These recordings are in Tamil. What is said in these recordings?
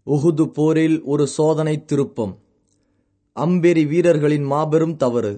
உஹுது போரில் ஒரு சோதனை திருப்பம் அம்பெரி வீரர்களின் மாபெரும் தவறு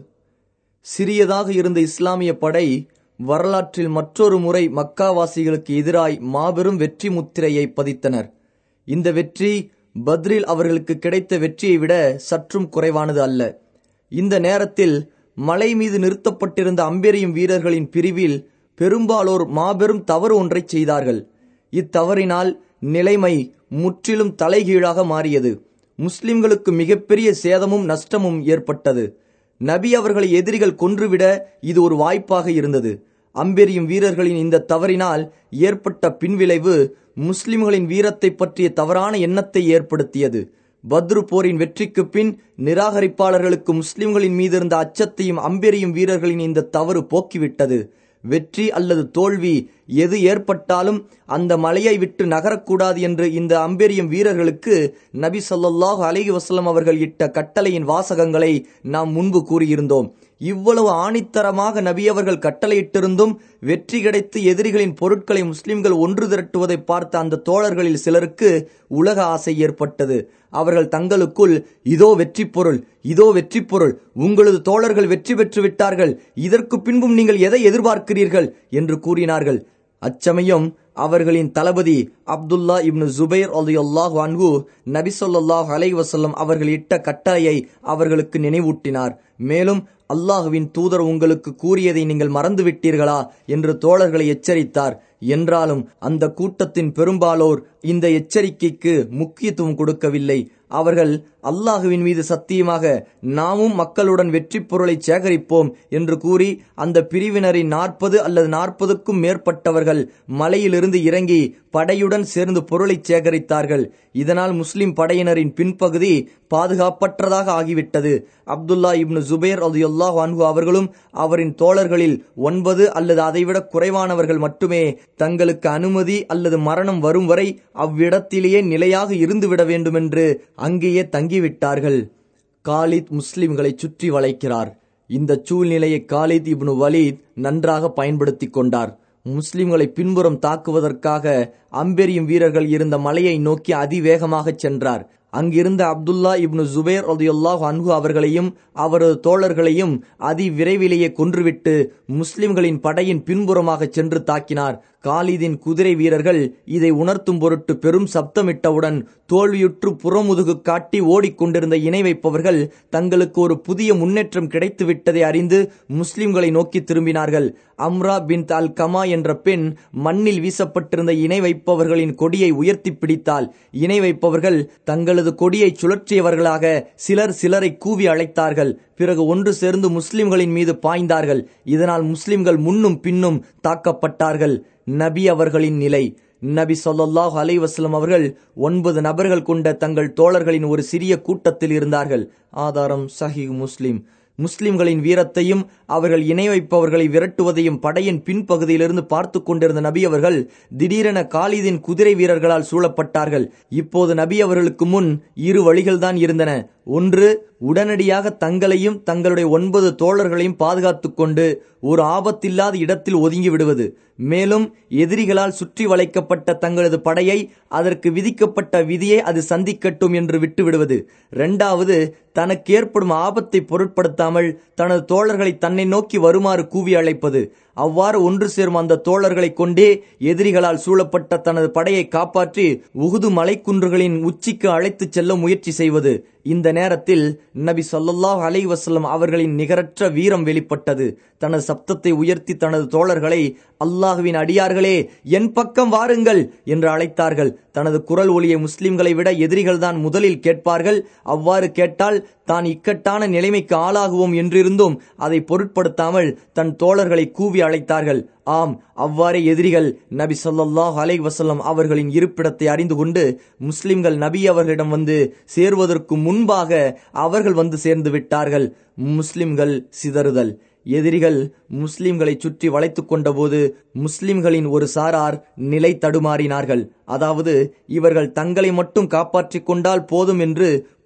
சிறியதாக இருந்த இஸ்லாமிய படை வரலாற்றில் மற்றொரு முறை மக்காவாசிகளுக்கு எதிராய் மாபெரும் வெற்றி முத்திரையை பதித்தனர் இந்த வெற்றி பத்ரில் அவர்களுக்கு கிடைத்த வெற்றியை விட சற்றும் குறைவானது அல்ல இந்த நேரத்தில் மலை மீது நிறுத்தப்பட்டிருந்த அம்பெரியும் வீரர்களின் பிரிவில் பெரும்பாலோர் மாபெரும் தவறு ஒன்றைச் செய்தார்கள் இத்தவறினால் நிலைமை முற்றிலும் தலைகீழாக மாறியது முஸ்லிம்களுக்கு மிகப்பெரிய சேதமும் நஷ்டமும் ஏற்பட்டது நபி அவர்களை எதிரிகள் கொன்றுவிட இது ஒரு வாய்ப்பாக இருந்தது அம்பெரியும் வீரர்களின் இந்த தவறினால் ஏற்பட்ட பின்விளைவு முஸ்லிம்களின் வீரத்தை பற்றிய தவறான எண்ணத்தை ஏற்படுத்தியது பத்ரு போரின் வெற்றிக்கு பின் நிராகரிப்பாளர்களுக்கு முஸ்லிம்களின் மீது இருந்த அச்சத்தையும் அம்பெரியும் வீரர்களின் இந்த தவறு போக்கிவிட்டது வெற்றி அல்லது தோல்வி எது ஏற்பட்டாலும் அந்த மலையை விட்டு நகரக்கூடாது என்று இந்த அம்பெரியம் வீரர்களுக்கு நபி சொல்லாஹு அலஹி வசலம் அவர்கள் இட்ட கட்டளையின் வாசகங்களை நாம் முன்பு கூறியிருந்தோம் இவ்வளவு ஆணித்தரமாக நபி அவர்கள் கட்டளையிட்டிருந்தும் வெற்றி கிடைத்து எதிரிகளின் பொருட்களை முஸ்லிம்கள் ஒன்று திரட்டுவதை பார்த்த அந்த தோழர்களில் சிலருக்கு உலக ஆசை ஏற்பட்டது அவர்கள் தங்களுக்குள் இதோ வெற்றி பொருள் இதோ வெற்றி பொருள் உங்களது தோழர்கள் வெற்றி பெற்று விட்டார்கள் இதற்கு பின்பும் நீங்கள் எதை எதிர்பார்க்கிறீர்கள் என்று கூறினார்கள் அச்சமயம் அவர்களின் தளபதி அப்துல்லா இப்னு ஜுபைர் அலியுல்லாஹ் அன்ஹு நபி சொல்லாஹ் அலை வசல்லம் அவர்கள் இட்ட கட்டளையை அவர்களுக்கு நினைவூட்டினார் மேலும் அல்லாஹுவின் தூதர் உங்களுக்கு கூறியதை நீங்கள் மறந்துவிட்டீர்களா என்று தோழர்களை எச்சரித்தார் என்றாலும் அந்த கூட்டத்தின் பெரும்பாலோர் இந்த எச்சரிக்கைக்கு முக்கியத்துவம் கொடுக்கவில்லை அவர்கள் அல்லாஹுவின் மீது சத்தியமாக நாமும் மக்களுடன் வெற்றி பொருளை சேகரிப்போம் என்று கூறி அந்த பிரிவினரின் நாற்பது அல்லது நாற்பதுக்கும் மேற்பட்டவர்கள் மலையிலிருந்து இறங்கி படையுடன் சேர்ந்து பொருளை சேகரித்தார்கள் இதனால் முஸ்லிம் படையினரின் பின்பகுதி பாதுகாப்பற்றதாக ஆகிவிட்டது அப்துல்லா இப்னு ஜுபேர் அல்லாஹ் அன்ஹு அவர்களும் அவரின் தோழர்களில் ஒன்பது அல்லது அதைவிட குறைவானவர்கள் மட்டுமே தங்களுக்கு அனுமதி அல்லது மரணம் வரும் வரை அவ்விடத்திலேயே நிலையாக இருந்துவிட வேண்டுமென்று அங்கேயே தங்கிவிட்டார்கள் காலித் முஸ்லிம்களை சுற்றி வளைக்கிறார் இந்த சூழ்நிலையை காலித் இப்னு வலீத் நன்றாக பயன்படுத்தி கொண்டார் முஸ்லிம்களை பின்புறம் தாக்குவதற்காக அம்பெரியும் வீரர்கள் இருந்த மலையை நோக்கி அதிவேகமாக சென்றார் அங்கிருந்த அப்துல்லா இப்னு ஜுபேர் அலியுல்லாஹ் அன்ஹு அவர்களையும் அவரது தோழர்களையும் அதி விரைவிலேயே கொன்றுவிட்டு முஸ்லிம்களின் படையின் பின்புறமாக சென்று தாக்கினார் காலிதின் குதிரை வீரர்கள் இதை உணர்த்தும் பொருட்டு பெரும் சப்தமிட்டவுடன் தோல்வியுற்று புறமுதுகு காட்டி ஓடிக்கொண்டிருந்த இணை வைப்பவர்கள் தங்களுக்கு ஒரு புதிய முன்னேற்றம் கிடைத்து விட்டதை அறிந்து முஸ்லிம்களை நோக்கி திரும்பினார்கள் அம்ரா பின் அல் கமா என்ற பெண் மண்ணில் வீசப்பட்டிருந்த இணை வைப்பவர்களின் கொடியை உயர்த்தி பிடித்தால் இணை வைப்பவர்கள் தங்களது கொடியை சுழற்றியவர்களாக சிலர் சிலரை கூவி அழைத்தார்கள் பிறகு ஒன்று சேர்ந்து முஸ்லிம்களின் மீது பாய்ந்தார்கள் இதனால் முஸ்லிம்கள் முன்னும் பின்னும் தாக்கப்பட்டார்கள் நபி அவர்களின் நிலை நபி சொல்லாஹ் அலைவாஸ்லம் அவர்கள் ஒன்பது நபர்கள் கொண்ட தங்கள் தோழர்களின் ஒரு சிறிய கூட்டத்தில் இருந்தார்கள் ஆதாரம் சஹி முஸ்லிம் முஸ்லிம்களின் வீரத்தையும் அவர்கள் இணை வைப்பவர்களை விரட்டுவதையும் படையின் பின்பகுதியிலிருந்து பார்த்து கொண்டிருந்த நபி அவர்கள் திடீரென காலிதின் குதிரை வீரர்களால் சூழப்பட்டார்கள் இப்போது நபி அவர்களுக்கு முன் இரு வழிகள்தான் இருந்தன ஒன்று உடனடியாக தங்களையும் தங்களுடைய ஒன்பது தோழர்களையும் பாதுகாத்து கொண்டு ஒரு ஆபத்தில்லாத இடத்தில் ஒதுங்கி விடுவது மேலும் எதிரிகளால் சுற்றி வளைக்கப்பட்ட தங்களது படையை அதற்கு விதிக்கப்பட்ட விதியை அது சந்திக்கட்டும் என்று விட்டுவிடுவது இரண்டாவது தனக்கு ஏற்படும் ஆபத்தை பொருட்படுத்தாமல் தனது தோழர்களை தன்னை நோக்கி வருமாறு கூவி அழைப்பது அவ்வாறு ஒன்று சேரும் அந்த தோழர்களை கொண்டே எதிரிகளால் சூழப்பட்ட தனது படையை காப்பாற்றி உகுது மலைக்குன்றுகளின் உச்சிக்கு அழைத்துச் செல்ல முயற்சி செய்வது இந்த நேரத்தில் நபி சொல்லாஹ் அலை வசல்லம் அவர்களின் நிகரற்ற வீரம் வெளிப்பட்டது தனது சப்தத்தை உயர்த்தி தனது தோழர்களை அல்லாஹுவின் அடியார்களே என் பக்கம் வாருங்கள் என்று அழைத்தார்கள் தனது குரல் ஒளியை முஸ்லிம்களை விட எதிரிகள்தான் முதலில் கேட்பார்கள் அவ்வாறு கேட்டால் தான் இக்கட்டான நிலைமைக்கு ஆளாகுவோம் என்றிருந்தும் அதை பொருட்படுத்தாமல் தன் தோழர்களை கூவி அழைத்தார்கள் ஆம் அவ்வாறே எதிரிகள் நபி சொல்லாஹ் அலை வசல்லம் அவர்களின் இருப்பிடத்தை அறிந்து கொண்டு முஸ்லிம்கள் நபி அவர்களிடம் வந்து சேர்வதற்கு முன்பாக அவர்கள் வந்து சேர்ந்து விட்டார்கள் முஸ்லிம்கள் சிதறுதல் எதிரிகள் முஸ்லிம்களை சுற்றி வளைத்துக் கொண்டபோது முஸ்லிம்களின் ஒரு சாரார் நிலை தடுமாறினார்கள் அதாவது இவர்கள் தங்களை மட்டும் காப்பாற்றிக் கொண்டால் போதும் என்று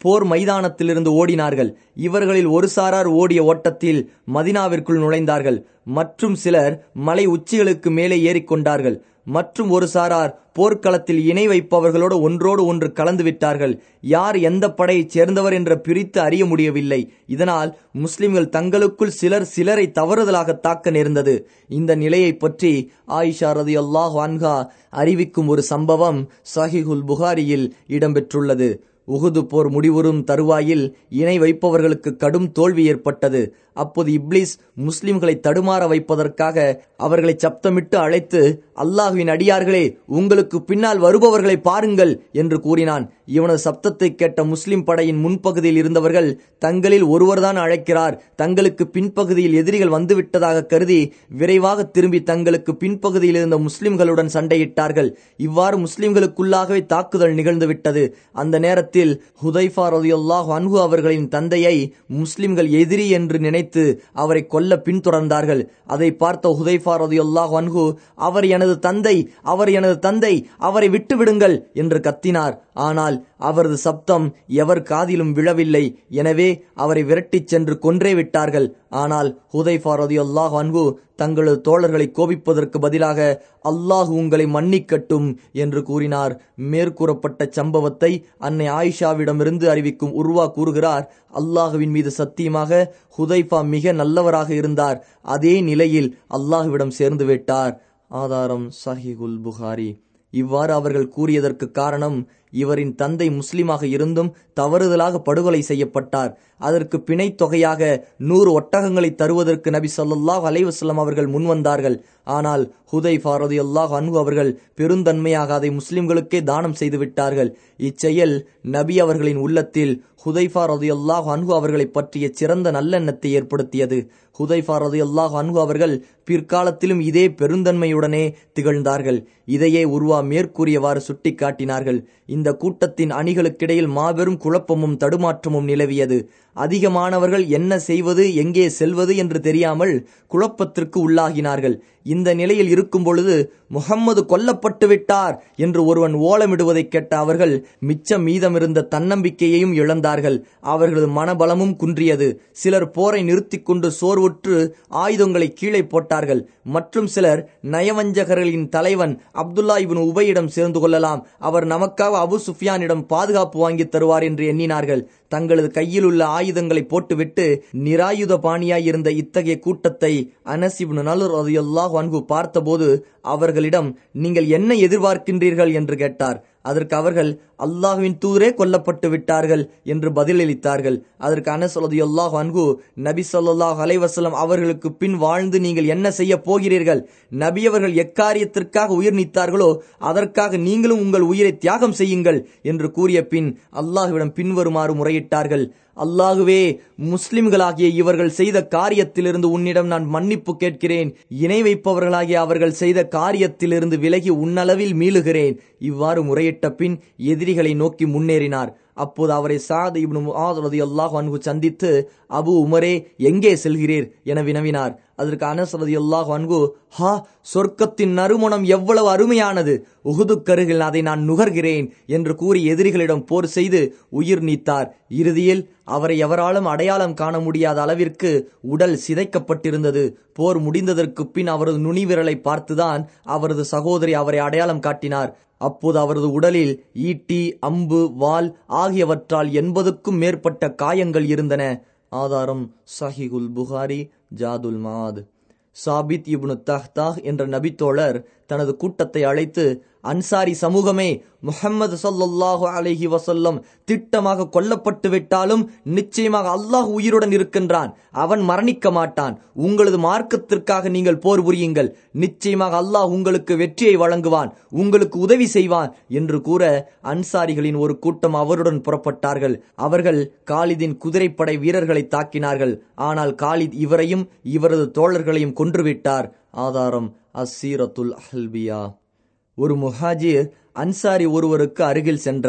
போர் மைதானத்திலிருந்து ஓடினார்கள் இவர்களில் ஒரு சாரார் ஓடிய ஓட்டத்தில் மதினாவிற்குள் நுழைந்தார்கள் மற்றும் சிலர் மலை உச்சிகளுக்கு மேலே ஏறிக்கொண்டார்கள் மற்றும் ஒரு சாரார் போர்க்களத்தில் இணை வைப்பவர்களோடு ஒன்றோடு ஒன்று கலந்து விட்டார்கள் யார் எந்த படையைச் சேர்ந்தவர் என்ற பிரித்து அறிய முடியவில்லை இதனால் முஸ்லிம்கள் தங்களுக்குள் சிலர் சிலரை தவறுதலாக தாக்க நேர்ந்தது இந்த நிலையை பற்றி ஆயிஷா ரதி அல்லாஹ் அன்ஹா அறிவிக்கும் ஒரு சம்பவம் சஹிகுல் புகாரியில் இடம்பெற்றுள்ளது உகுது போர் முடிவுறும் தருவாயில் இணை வைப்பவர்களுக்கு கடும் தோல்வி ஏற்பட்டது அப்போது இப்ளிஸ் முஸ்லிம்களை தடுமாற வைப்பதற்காக அவர்களை சப்தமிட்டு அழைத்து அல்லாஹுவின் அடியார்களே உங்களுக்கு பின்னால் வருபவர்களை பாருங்கள் என்று கூறினான் இவனது சப்தத்தை கேட்ட முஸ்லிம் படையின் முன்பகுதியில் இருந்தவர்கள் தங்களில் ஒருவர்தான் அழைக்கிறார் தங்களுக்கு பின்பகுதியில் எதிரிகள் வந்துவிட்டதாக கருதி விரைவாக திரும்பி தங்களுக்கு பின்பகுதியில் இருந்த முஸ்லிம்களுடன் சண்டையிட்டார்கள் இவ்வாறு முஸ்லிம்களுக்குள்ளாகவே தாக்குதல் நிகழ்ந்துவிட்டது அந்த நேரத்தில் ஹுதைஃபா ரதியுல்லாஹ் அன்ஹு அவர்களின் தந்தையை முஸ்லிம்கள் எதிரி என்று நினைத்து அவரை கொல்ல பின்தொடர்ந்தார்கள் அதை பார்த்த ஹுதைஃபா ரதியுல்லாஹ் அன்ஹு அவர் எனது தந்தை அவர் எனது தந்தை அவரை விட்டுவிடுங்கள் என்று கத்தினார் ஆனால் அவரது சப்தம் எவர் காதிலும் விழவில்லை எனவே அவரை விரட்டிச் சென்று கொன்றே விட்டார்கள் ஆனால் ஹுதைஃபா ரதியுல்லாஹ் அன்ஹு தங்களது தோழர்களை கோபிப்பதற்கு பதிலாக அல்லாஹ் உங்களை மன்னிக்கட்டும் என்று கூறினார் மேற்கூறப்பட்ட சம்பவத்தை அன்னை ஆயிஷாவிடமிருந்து அறிவிக்கும் உருவா கூறுகிறார் அல்லாஹுவின் மீது சத்தியமாக ஹுதைஃபா மிக நல்லவராக இருந்தார் அதே நிலையில் அல்லாஹுவிடம் சேர்ந்து விட்டார் ஆதாரம் சஹிகுல் புகாரி இவ்வாறு அவர்கள் கூறியதற்கு காரணம் இவரின் தந்தை முஸ்லிமாக இருந்தும் தவறுதலாக படுகொலை செய்யப்பட்டார் அதற்கு பிணை தொகையாக நூறு ஒட்டகங்களை தருவதற்கு நபி சொல்லாஹ் அலைவசல்லம் அவர்கள் முன்வந்தார்கள் ஆனால் ஹுதை ஃபாரதி அல்லாஹ் அன்பு அவர்கள் பெருந்தன்மையாக அதை முஸ்லிம்களுக்கே தானம் செய்து விட்டார்கள் இச்செயல் நபி அவர்களின் உள்ளத்தில் ஹுதைஃபா ரதி அல்லாஹ் அன்பு அவர்களை பற்றிய சிறந்த நல்லெண்ணத்தை ஏற்படுத்தியது ஹுதைஃபா ரதி அல்லாஹ் அன்பு அவர்கள் பிற்காலத்திலும் இதே பெருந்தன்மையுடனே திகழ்ந்தார்கள் இதையே உருவா மேற்கூறியவாறு சுட்டிக்காட்டினார்கள் இந்த கூட்டத்தின் அணிகளுக்கிடையில் மாபெரும் குழப்பமும் தடுமாற்றமும் நிலவியது அதிகமானவர்கள் என்ன செய்வது எங்கே செல்வது என்று தெரியாமல் குழப்பத்திற்கு உள்ளாகினார்கள் இந்த நிலையில் இருக்கும் பொழுது முகம்மது கொல்லப்பட்டு விட்டார் என்று ஒருவன் ஓலமிடுவதை கேட்ட அவர்கள் மிச்சம் மீதமிருந்த தன்னம்பிக்கையையும் இழந்தார்கள் அவர்களது மனபலமும் குன்றியது சிலர் போரை நிறுத்தி கொண்டு சோர்வுற்று ஆயுதங்களை கீழே போட்டார்கள் மற்றும் சிலர் நயவஞ்சகர்களின் தலைவன் அப்துல்லா இபின் உபையிடம் சேர்ந்து கொள்ளலாம் அவர் நமக்காக அபு சுஃபியானிடம் பாதுகாப்பு வாங்கி தருவார் என்று எண்ணினார்கள் தங்களது கையில் உள்ள ஆயுதங்களை போட்டுவிட்டு நிராயுத பாணியாய் இருந்த இத்தகைய கூட்டத்தை அனசிபின் நலுர் ரதியுல்லாஹ் அன்கு பார்த்தபோது அவர்களிடம் நீங்கள் என்ன எதிர்பார்க்கின்றீர்கள் என்று கேட்டார் அதற்கு அவர்கள் அல்லாஹுவின் தூதரே கொல்லப்பட்டு விட்டார்கள் என்று பதிலளித்தார்கள் அதற்கு அனசொல்லதியுல்லாஹ் அன்கு நபி சொல்லாஹ் அலைவசலம் அவர்களுக்கு பின் வாழ்ந்து நீங்கள் என்ன செய்ய போகிறீர்கள் நபி அவர்கள் எக்காரியத்திற்காக உயிர் நீத்தார்களோ அதற்காக நீங்களும் உங்கள் உயிரை தியாகம் செய்யுங்கள் என்று கூறிய பின் அல்லாஹுவிடம் பின்வருமாறு முறையிட்டார்கள் அல்லாகுவே முஸ்லிம்களாகிய இவர்கள் செய்த காரியத்திலிருந்து உன்னிடம் நான் மன்னிப்பு கேட்கிறேன் இணை வைப்பவர்களாகிய அவர்கள் செய்த காரியத்திலிருந்து விலகி உன்னளவில் மீளுகிறேன் இவ்வாறு முறையிட்ட பின் எதிரிகளை நோக்கி முன்னேறினார் அப்போது அவரை சாத் இப்னு முஆத் ரலியல்லாஹு அன்ஹு சந்தித்து அபு உமரே எங்கே செல்கிறீர் என வினவினார் அதற்கு அனஸ் ரலியல்லாஹு அன்ஹு ஹா சொர்க்கத்தின் நறுமணம் எவ்வளவு அருமையானது உகுது கருகில் அதை நான் நுகர்கிறேன் என்று கூறி எதிரிகளிடம் போர் செய்து உயிர் நீத்தார் இறுதியில் அவரை எவராலும் அடையாளம் காண முடியாத அளவிற்கு உடல் சிதைக்கப்பட்டிருந்தது போர் முடிந்ததற்கு பின் அவரது நுனிவிரலை பார்த்துதான் அவரது சகோதரி அவரை அடையாளம் காட்டினார் அப்போது அவரது உடலில் ஈட்டி அம்பு வால் ஆகியவற்றால் எண்பதுக்கும் மேற்பட்ட காயங்கள் இருந்தன ஆதாரம் சஹிகுல் புகாரி ஜாதுல் மாத் சாபித் இப்னு தஹ்தாஹ் என்ற நபித்தோழர் தனது கூட்டத்தை அழைத்து அன்சாரி சமூகமே முஹம்மது சொல்லல்லாஹு அலைஹி வசல்லம் திட்டமாக கொல்லப்பட்டு விட்டாலும் நிச்சயமாக அல்லாஹ் உயிருடன் இருக்கின்றான் அவன் மரணிக்க மாட்டான் உங்களது மார்க்கத்திற்காக நீங்கள் போர் புரியுங்கள் நிச்சயமாக அல்லாஹ் உங்களுக்கு வெற்றியை வழங்குவான் உங்களுக்கு உதவி செய்வான் என்று கூற அன்சாரிகளின் ஒரு கூட்டம் அவருடன் புறப்பட்டார்கள் அவர்கள் காலிதின் குதிரைப்படை வீரர்களை தாக்கினார்கள் ஆனால் காலித் இவரையும் இவரது தோழர்களையும் கொன்றுவிட்டார் ஆதாரம் அசீரத்துல் அஹல்பியா ஒரு முஹாஜிர் அன்சாரி ஒருவருக்கு அருகில் சென்றார்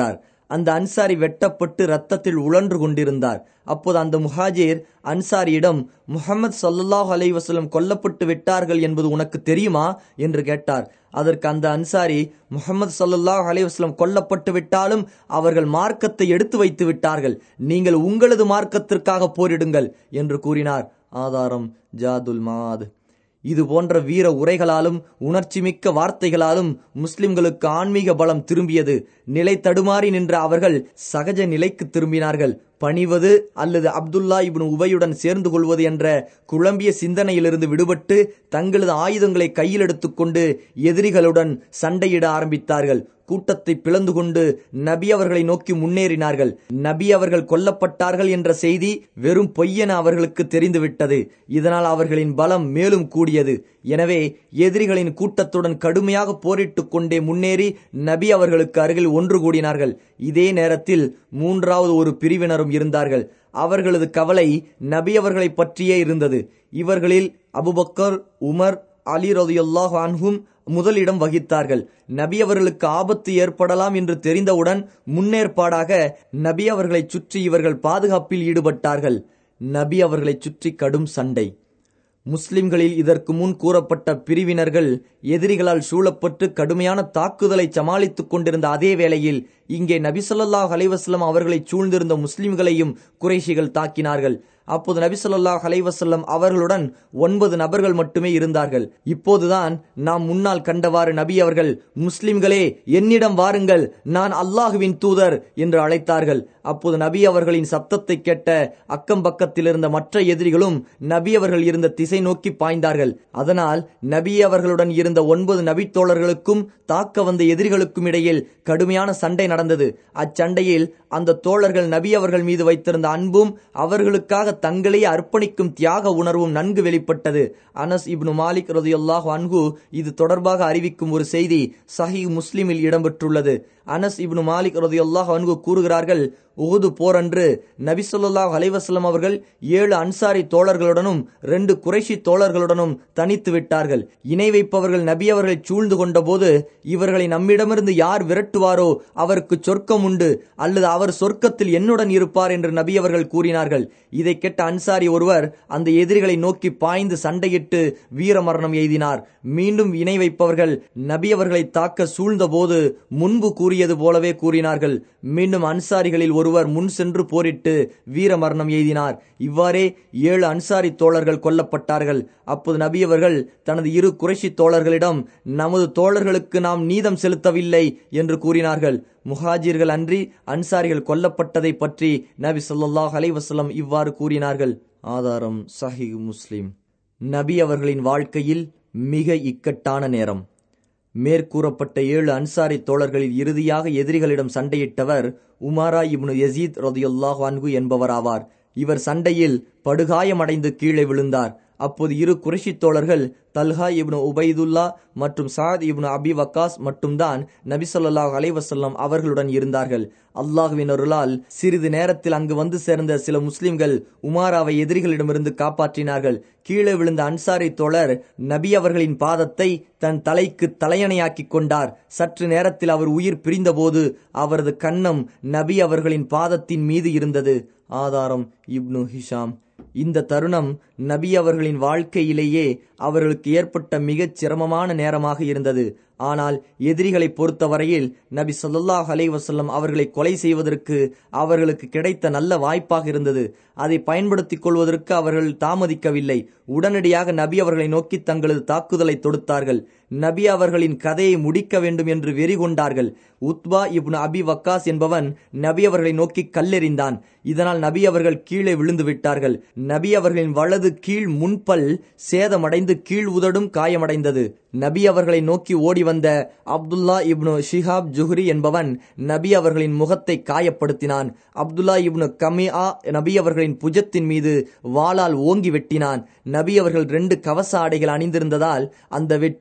அந்த அன்சாரி வெட்டப்பட்டு ரத்தத்தில் உழன்று கொண்டிருந்தார் அப்போது அந்த முஹாஜிர் அன்சாரியிடம் முகமது சல்லாஹ் அலை வசலம் கொல்லப்பட்டு விட்டார்கள் என்பது உனக்கு தெரியுமா என்று கேட்டார் அதற்கு அந்த அன்சாரி முகமது சல்லாஹ் அலை வசலம் கொல்லப்பட்டு விட்டாலும் அவர்கள் மார்க்கத்தை எடுத்து வைத்து விட்டார்கள் நீங்கள் உங்களது மார்க்கத்திற்காக போரிடுங்கள் என்று கூறினார் ஆதாரம் ஜாதுல் மாத் இது போன்ற வீர உரைகளாலும் உணர்ச்சிமிக்க வார்த்தைகளாலும் முஸ்லிம்களுக்கு ஆன்மீக பலம் திரும்பியது நிலை தடுமாறி நின்ற அவர்கள் சகஜ நிலைக்கு திரும்பினார்கள் பணிவது அல்லது அப்துல்லா இப்னு உபையுடன் சேர்ந்து கொள்வது என்ற குழம்பிய சிந்தனையிலிருந்து விடுபட்டு தங்களது ஆயுதங்களை கையில் எடுத்துக்கொண்டு எதிரிகளுடன் சண்டையிட ஆரம்பித்தார்கள் கூட்டத்தை பிளந்து கொண்டு நபி அவர்களை நோக்கி முன்னேறினார்கள் நபி அவர்கள் கொல்லப்பட்டார்கள் என்ற செய்தி வெறும் பொய்யென அவர்களுக்கு தெரிந்துவிட்டது இதனால் அவர்களின் பலம் மேலும் கூடியது எனவே எதிரிகளின் கூட்டத்துடன் கடுமையாக போரிட்டுக் கொண்டே முன்னேறி நபி அவர்களுக்கு அருகில் ஒன்று கூடினார்கள் இதே நேரத்தில் மூன்றாவது ஒரு பிரிவினரும் இருந்தார்கள் அவர்களது கவலை நபி அவர்களை பற்றியே இருந்தது இவர்களில் அபுபக்கர் உமர் அலி ரதியுல்லாஹ் அன்ஹும் முதலிடம் வகித்தார்கள் நபி அவர்களுக்கு ஆபத்து ஏற்படலாம் என்று தெரிந்தவுடன் முன்னேற்பாடாக நபி அவர்களை சுற்றி இவர்கள் பாதுகாப்பில் ஈடுபட்டார்கள் நபி அவர்களை சுற்றி கடும் சண்டை முஸ்லிம்களில் இதற்கு முன் கூறப்பட்ட பிரிவினர்கள் எதிரிகளால் சூழப்பட்டு கடுமையான தாக்குதலை சமாளித்துக் கொண்டிருந்த அதே வேளையில் இங்கே நபிசல்லாஹ் அலைவாஸ்லம் அவர்களை சூழ்ந்திருந்த முஸ்லிம்களையும் குறைஷிகள் தாக்கினார்கள் அப்போது நபி சொல்லாஹ் அலைவசல்லம் அவர்களுடன் ஒன்பது நபர்கள் மட்டுமே இருந்தார்கள் இப்போதுதான் நாம் முன்னால் கண்டவாறு நபி அவர்கள் முஸ்லிம்களே என்னிடம் வாருங்கள் நான் அல்லாஹுவின் தூதர் என்று அழைத்தார்கள் அப்போது நபி அவர்களின் சப்தத்தை கேட்ட அக்கம் பக்கத்தில் இருந்த மற்ற எதிரிகளும் நபி அவர்கள் இருந்த திசை நோக்கி பாய்ந்தார்கள் அதனால் நபி அவர்களுடன் இருந்த ஒன்பது நபி தோழர்களுக்கும் தாக்க வந்த எதிரிகளுக்கும் இடையில் கடுமையான சண்டை நடந்தது அச்சண்டையில் அந்த தோழர்கள் நபி அவர்கள் மீது வைத்திருந்த அன்பும் அவர்களுக்காக தங்களையே அர்ப்பணிக்கும் தியாக உணர்வும் நன்கு வெளிப்பட்டது அனஸ் இப்னு மாலிக் ரதியுல்லாஹ் அன்ஹு இது தொடர்பாக அறிவிக்கும் ஒரு செய்தி சஹி முஸ்லிமில் இடம்பெற்றுள்ளது அனஸ் இப்னு மாலிக் ரதியுல்லாஹ் அன்ஹு கூறுகிறார்கள் உகுது போரன்று நபி சொல்லாஹ் அலைவாஸ்லம் அவர்கள் ஏழு அன்சாரி தோழர்களுடனும் ரெண்டு குறைஷி தோழர்களுடனும் தனித்து விட்டார்கள் இணை வைப்பவர்கள் நபி அவர்களை சூழ்ந்து கொண்ட போது இவர்களை நம்மிடமிருந்து யார் விரட்டுவாரோ அவருக்கு சொர்க்கம் உண்டு அல்லது அவர் சொர்க்கத்தில் என்னுடன் இருப்பார் என்று நபி அவர்கள் கூறினார்கள் இதை கேட்ட அன்சாரி ஒருவர் அந்த எதிரிகளை நோக்கி பாய்ந்து சண்டையிட்டு வீரமரணம் எய்தினார் மீண்டும் இணை வைப்பவர்கள் நபி அவர்களை தாக்க சூழ்ந்த போது முன்பு கூறியது போலவே கூறினார்கள் மீண்டும் அன்சாரிகளில் ஒருவர் முன் சென்று போரிட்டு வீரமரணம் எய்தினார் இவ்வாறே ஏழு அன்சாரி தோழர்கள் கொல்லப்பட்டார்கள் அப்போது நபி அவர்கள் தனது இரு குறைஷி தோழர்களிடம் நமது தோழர்களுக்கு நாம் நீதம் செலுத்தவில்லை என்று கூறினார்கள் முஹாஜிர்கள் அன்றி அன்சாரிகள் கொல்லப்பட்டதை பற்றி நபி சொல்லாஹ் அலைவசலம் இவ்வாறு கூறினார்கள் ஆதாரம் சஹி முஸ்லிம் நபி அவர்களின் வாழ்க்கையில் மிக இக்கட்டான நேரம் மேற்கூறப்பட்ட ஏழு அன்சாரி தோழர்களில் இறுதியாக எதிரிகளிடம் சண்டையிட்டவர் உமாரா இப்னு யசீத் ரதியுல்லாஹ் அன்கு என்பவராவார் இவர் சண்டையில் படுகாயமடைந்து கீழே விழுந்தார் அப்போது இரு குறைஷி தோழர்கள் தல்ஹா இப்னு உபைதுல்லா மற்றும் சாத் இப்னு அபி வக்காஸ் மட்டும்தான் நபி சொல்லாஹ் அலைவசல்லம் அவர்களுடன் இருந்தார்கள் அல்லாஹுவின் அருளால் சிறிது நேரத்தில் அங்கு வந்து சேர்ந்த சில முஸ்லிம்கள் உமாராவை எதிரிகளிடமிருந்து காப்பாற்றினார்கள் கீழே விழுந்த அன்சாரி தோழர் நபி அவர்களின் பாதத்தை தன் தலைக்கு தலையணையாக்கி கொண்டார் சற்று நேரத்தில் அவர் உயிர் பிரிந்தபோது அவரது கன்னம் நபி அவர்களின் பாதத்தின் மீது இருந்தது ஆதாரம் இப்னு ஹிஷாம் இந்த தருணம் நபி அவர்களின் வாழ்க்கையிலேயே அவர்களுக்கு ஏற்பட்ட மிகச் சிரமமான நேரமாக இருந்தது ஆனால் எதிரிகளை பொறுத்தவரையில் நபி சொல்லாஹ் அலைவசல்லம் அவர்களை கொலை செய்வதற்கு அவர்களுக்கு கிடைத்த நல்ல வாய்ப்பாக இருந்தது அதை பயன்படுத்திக் கொள்வதற்கு அவர்கள் தாமதிக்கவில்லை உடனடியாக நபி அவர்களை நோக்கி தங்களது தாக்குதலை தொடுத்தார்கள் நபி அவர்களின் கதையை முடிக்க வேண்டும் என்று வெறி கொண்டார்கள் உத்பா இப்னு அபி வக்காஸ் என்பவன் நபி அவர்களை நோக்கி கல்லெறிந்தான் இதனால் நபி அவர்கள் கீழே விழுந்து விட்டார்கள் நபி அவர்களின் வலது கீழ் முன்பல் சேதமடைந்து கீழ் உதடும் காயமடைந்தது நபி அவர்களை நோக்கி ஓடி வந்த அப்துல்லா இப்னு ஷிஹாப் ஜுஹ்ரி என்பவன் நபி அவர்களின் முகத்தை காயப்படுத்தினான் அப்துல்லா இப்னு கமியா நபி அவர்களின் புஜத்தின் மீது வாளால் ஓங்கி வெட்டினான் நபி அவர்கள் ரெண்டு கவச ஆடைகள் அணிந்திருந்ததால் அந்த வெட்டு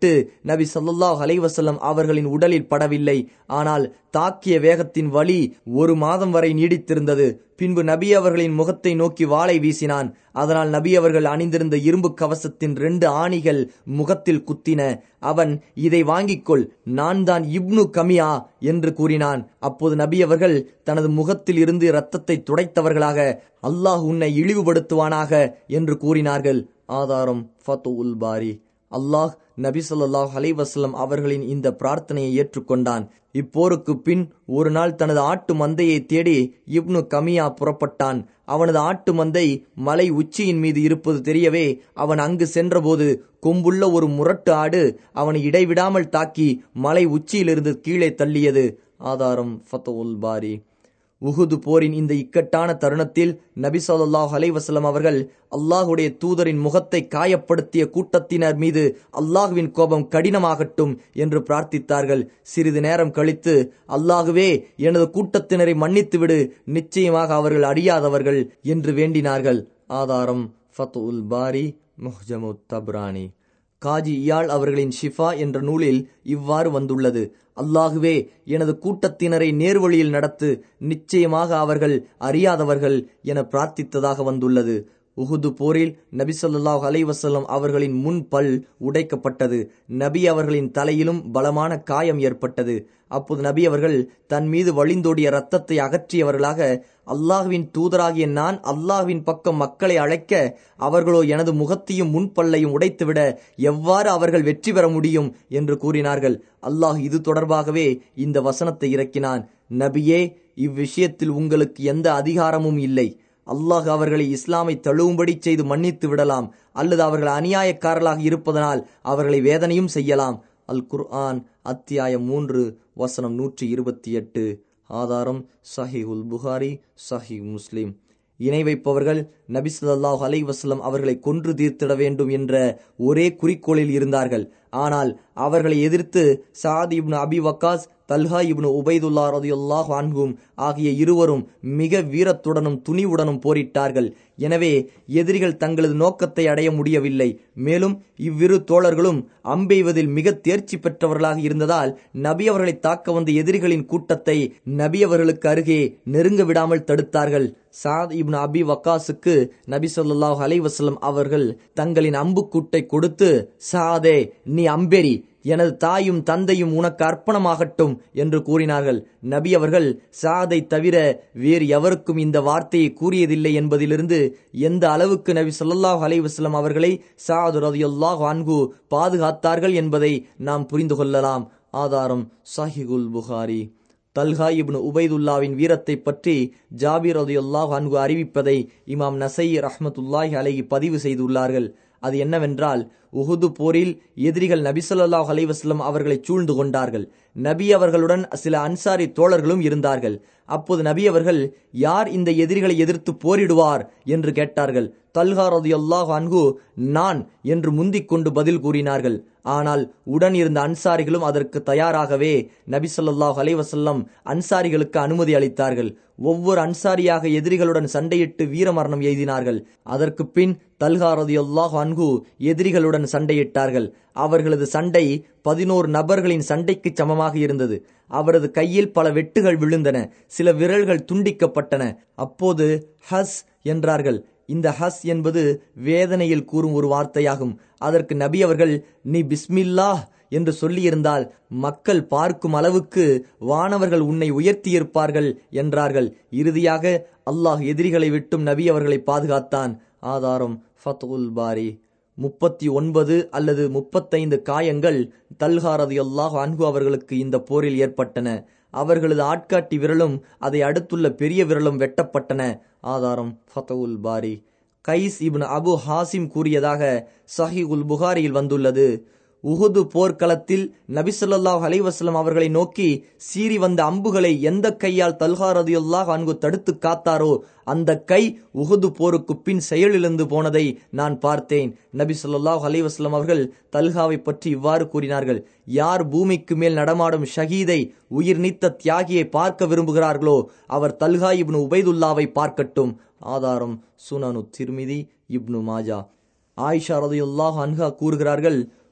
நபி ஸல்லல்லாஹு அலைஹி வஸல்லம் அவர்களின் உடலில் படவில்லை ஆனால் தாக்கிய வேகத்தின் வலி ஒரு மாதம் வரை நீடித்திருந்தது பின்பு நபி அவர்களின் முகத்தை நோக்கி வாளை வீசினான் அதனால் நபி அவர்கள் அணிந்திருந்த இரும்பு கவசத்தின் ரெண்டு ஆணிகள் முகத்தில் குத்தின அவன் இதை வாங்கிக்கொள் நான் தான் இப்னு கமியா என்று கூறினான் அப்போது நபி அவர்கள் தனது முகத்தில் இருந்து இரத்தத்தை துடைத்தவர்களாக அல்லாஹ் உன்னை இழிவுபடுத்துவானாக என்று கூறினார்கள் ஆதாரம் ஃபத்து உல் பாரி அல்லாஹ் நபி ஸல்லல்லாஹு அலைஹி வஸல்லம் அவர்களின் இந்த பிரார்த்தனையை ஏற்றுக்கொண்டான் இப்போருக்கு பின் ஒரு நாள் தனது ஆட்டு மந்தையை தேடி இப்னு கமியா புறப்பட்டான் அவனது ஆட்டு மந்தை மலை உச்சியின் மீது இருப்பது தெரியவே அவன் அங்கு சென்றபோது கொம்புள்ள ஒரு முரட்டு ஆடு அவனை இடைவிடாமல் தாக்கி மலை உச்சியிலிருந்து கீழே தள்ளியது ஆதாரம் ஃபத்துல் பாரி உஹுது போரின் இந்த இக்கட்டான தருணத்தில் நபி ஸல்லல்லாஹு அலைஹி வஸல்லம் அவர்கள் அல்லாஹுடைய தூதரின் முகத்தை காயப்படுத்திய கூட்டத்தினர் மீது அல்லாஹுவின் கோபம் கடினமாகட்டும் என்று பிரார்த்தித்தார்கள் சிறிது நேரம் கழித்து அல்லாஹுவே எனது கூட்டத்தினரை மன்னித்து விடு நிச்சயமாக அவர்கள் அறியாதவர்கள் என்று வேண்டினார்கள் ஆதாரம் ஃபத்துல் பாரி முஹ்ஜமு தப்ரானி காஜி இயாள் அவர்களின் ஷிஃபா என்ற நூலில் இவ்வாறு வந்துள்ளது அல்லாகுவே எனது கூட்டத்தினரை நேர்வழியில் நடத்து நிச்சயமாக அவர்கள் அறியாதவர்கள் என பிரார்த்தித்ததாக வந்துள்ளது உஹுது போரில் நபி ஸல்லல்லாஹு அலைஹி வஸல்லம் அவர்களின் முன் பல் உடைக்கப்பட்டது நபி அவர்களின் தலையிலும் பலமான காயம் ஏற்பட்டது அப்போது நபி அவர்கள் தன் மீது வழிந்தோடிய இரத்தத்தை அகற்றியவர்களாக அல்லாஹ்வின் தூதராகிய நான் அல்லாஹ்வின் பக்கம் மக்களை அழைக்க அவர்களோ எனது முகத்தையும் முன்பல்லையும் உடைத்துவிட எவ்வாறு அவர்கள் வெற்றி பெற முடியும் என்று கூறினார்கள் அல்லாஹ் இது தொடர்பாகவே இந்த வசனத்தை இறக்கினான் நபியே இவ்விஷயத்தில் உங்களுக்கு எந்த அதிகாரமும் இல்லை அல்லாஹ் அவர்களை இஸ்லாமை தழுவும்படி செய்து மன்னித்து விடலாம் அல்லது அவர்கள் அநியாயக்காரர்களாக இருப்பதனால் அவர்களை வேதனையும் செய்யலாம் அல் குர்ஆன் அத்தியாயம் மூன்று வசனம் நூற்றி இருபத்தி எட்டு ஆதாரம் சஹி உல் புகாரி சஹி முஸ்லிம் இணை வைப்பவர்கள் நபி ஸல்லல்லாஹு அலைஹி வஸல்லம் அவர்களை கொன்று தீர்த்திட வேண்டும் என்ற ஒரே குறிக்கோளில் இருந்தார்கள் ஆனால் அவர்களை எதிர்த்து Saad ibn Abi Waqqas Talha ibn Ubaidullah ரதியுல்லாஹ் அன்ஹும் ஆகிய இருவரும் மிக வீரத்துடனும் துணிவுடனும் போரிட்டார்கள் எனவே எதிரிகள் தங்களது நோக்கத்தை அடைய முடியவில்லை மேலும் இவ்விரு தோழர்களும் அம்பெய்வதில் மிக தேர்ச்சி பெற்றவர்களாக இருந்ததால் நபி அவர்களை தாக்க வந்த எதிரிகளின் கூட்டத்தை நபி அவர்களுக்கு அருகே நெருங்க விடாமல் தடுத்தார்கள் சாத் இப்னு அபி வக்காஸுக்கு நபி ஸல்லல்லாஹு அலைஹி வஸல்லம் அவர்கள் தங்களின் அம்புக்கூட்டை கொடுத்து சாதே நீ அம்பெரி எனது தாயும் தந்தையும் உனக்கு அர்ப்பணமாகட்டும் என்று கூறினார்கள் நபி அவர்கள் சாதை தவிர வேறு எவருக்கும் இந்த வார்த்தையை கூறியதில்லை என்பதிலிருந்து எந்த அளவுக்கு நபி ஸல்லல்லாஹு அலைஹி வஸல்லம் அவர்களை சாது ரதியுல்லாஹு அன்ஹு பாதுகாத்தார்கள் என்பதை நாம் புரிந்து கொள்ளலாம் ஆதாரம் சஹிகுல் புகாரி தல்ஹா இப்னு உபைதுல்லாவின் வீரத்தை பற்றி ஜாபிர் ரதியுல்லாஹ் அன்கு அறிவிப்பதை இமாம் நசை ரஹ்மத்துல்லாஹி அலைஹி பதிவு செய்துள்ளார்கள் அது என்னவென்றால் உஹுது போரில் எதிரிகள் நபி ஸல்லல்லாஹு அலைஹி வஸல்லம் அவர்களை சூழ்ந்து கொண்டார்கள் நபி அவர்களுடன் சில அன்சாரி தோழர்களும் இருந்தார்கள் அப்போது நபி அவர்கள் யார் இந்த எதிரிகளை எதிர்த்து போரிடுவார் என்று கேட்டார்கள் தல்ஹா ரதியுல்லாஹ் அன்ஹு நான் என்று முந்திக் கொண்டு பதில் கூறினார்கள் ஆனால் உடன் இருந்த அன்சாரிகளும் அதற்கு தயாராகவே நபி ஸல்லல்லாஹு அலைஹி வஸல்லம் அன்சாரிகளுக்கு அனுமதி அளித்தார்கள் ஒவ்வொரு அன்சாரியாக எதிரிகளுடன் சண்டையிட்டு வீரமரணம் எய்தினார்கள் அதற்கு பின் தல்ஹா ரதியுல்லாஹ் அன்ஹு எதிரிகளுடன் சண்டையிட்டார்கள் அவர்களது சண்டை பதினோரு நபர்களின் சண்டைக்கு சமமாக இருந்தது அவரது கையில் பல வெட்டுகள் விழுந்தன சில விரல்கள் துண்டிக்கப்பட்டன அப்போது ஹஸ் என்றார்கள் இந்த ஹஸ் என்பது வேதனையில் கூறும் ஒரு வார்த்தையாகும் அதற்கு நபி அவர்கள் நீ பிஸ்மில்லாஹ் என்று சொல்லியிருந்தால் மக்கள் பார்க்கும் அளவுக்கு வானவர்கள் உன்னை உயர்த்தியிருப்பார்கள் என்றார்கள் இறுதியாக அல்லாஹ் எதிரிகளை விட்டும் நபி அவர்களை பாதுகாத்தான் ஆதாரம் ஃபத்துல் பாரி முப்பத்தி ஒன்பது அல்லது முப்பத்தைந்து காயங்கள் தல்ஹாரது அல்லாஹ் அன்ஹு அவர்களுக்கு இந்த போரில் ஏற்பட்டன அவர்களது ஆட்காட்டி விரலும் அதை அடுத்துள்ள பெரிய விரலும் வெட்டப்பட்டன ஆதாரம் Fathul Bari Qais ibn Abu Hashim கூறியதாக சஹி உல் புகாரியில் வந்துள்ளது உஹுது போர்க்களத்தில் நபி ஸல்லல்லாஹு அலைஹி வஸல்லம் அவர்களை நோக்கி சீறி வந்த அம்புகளை எந்த கையால் தல்ஹா ரதியுல்லாஹ் அன்கு தடுத்து காத்தாரோ அந்த கை உஹுது போருக்கு பின் செயலிழந்து போனதை நான் பார்த்தேன் நபி ஸல்லல்லாஹு அலைஹி வஸல்லம் அவர்கள் தல்ஹாவை பற்றி இவ்வாறு கூறினார்கள் யார் பூமிக்கு மேல் நடமாடும் ஷஹீதை உயிர் நீத்த தியாகியை பார்க்க விரும்புகிறார்களோ அவர் தல்ஹா இப்னு உபைதுல்லாவை பார்க்கட்டும் ஆதாரம் சுனனு திர்மிதி இப்னு மாஜா ஆயிஷா ரதியுல்லாஹ் அன்ஹா கூறுகிறார்கள்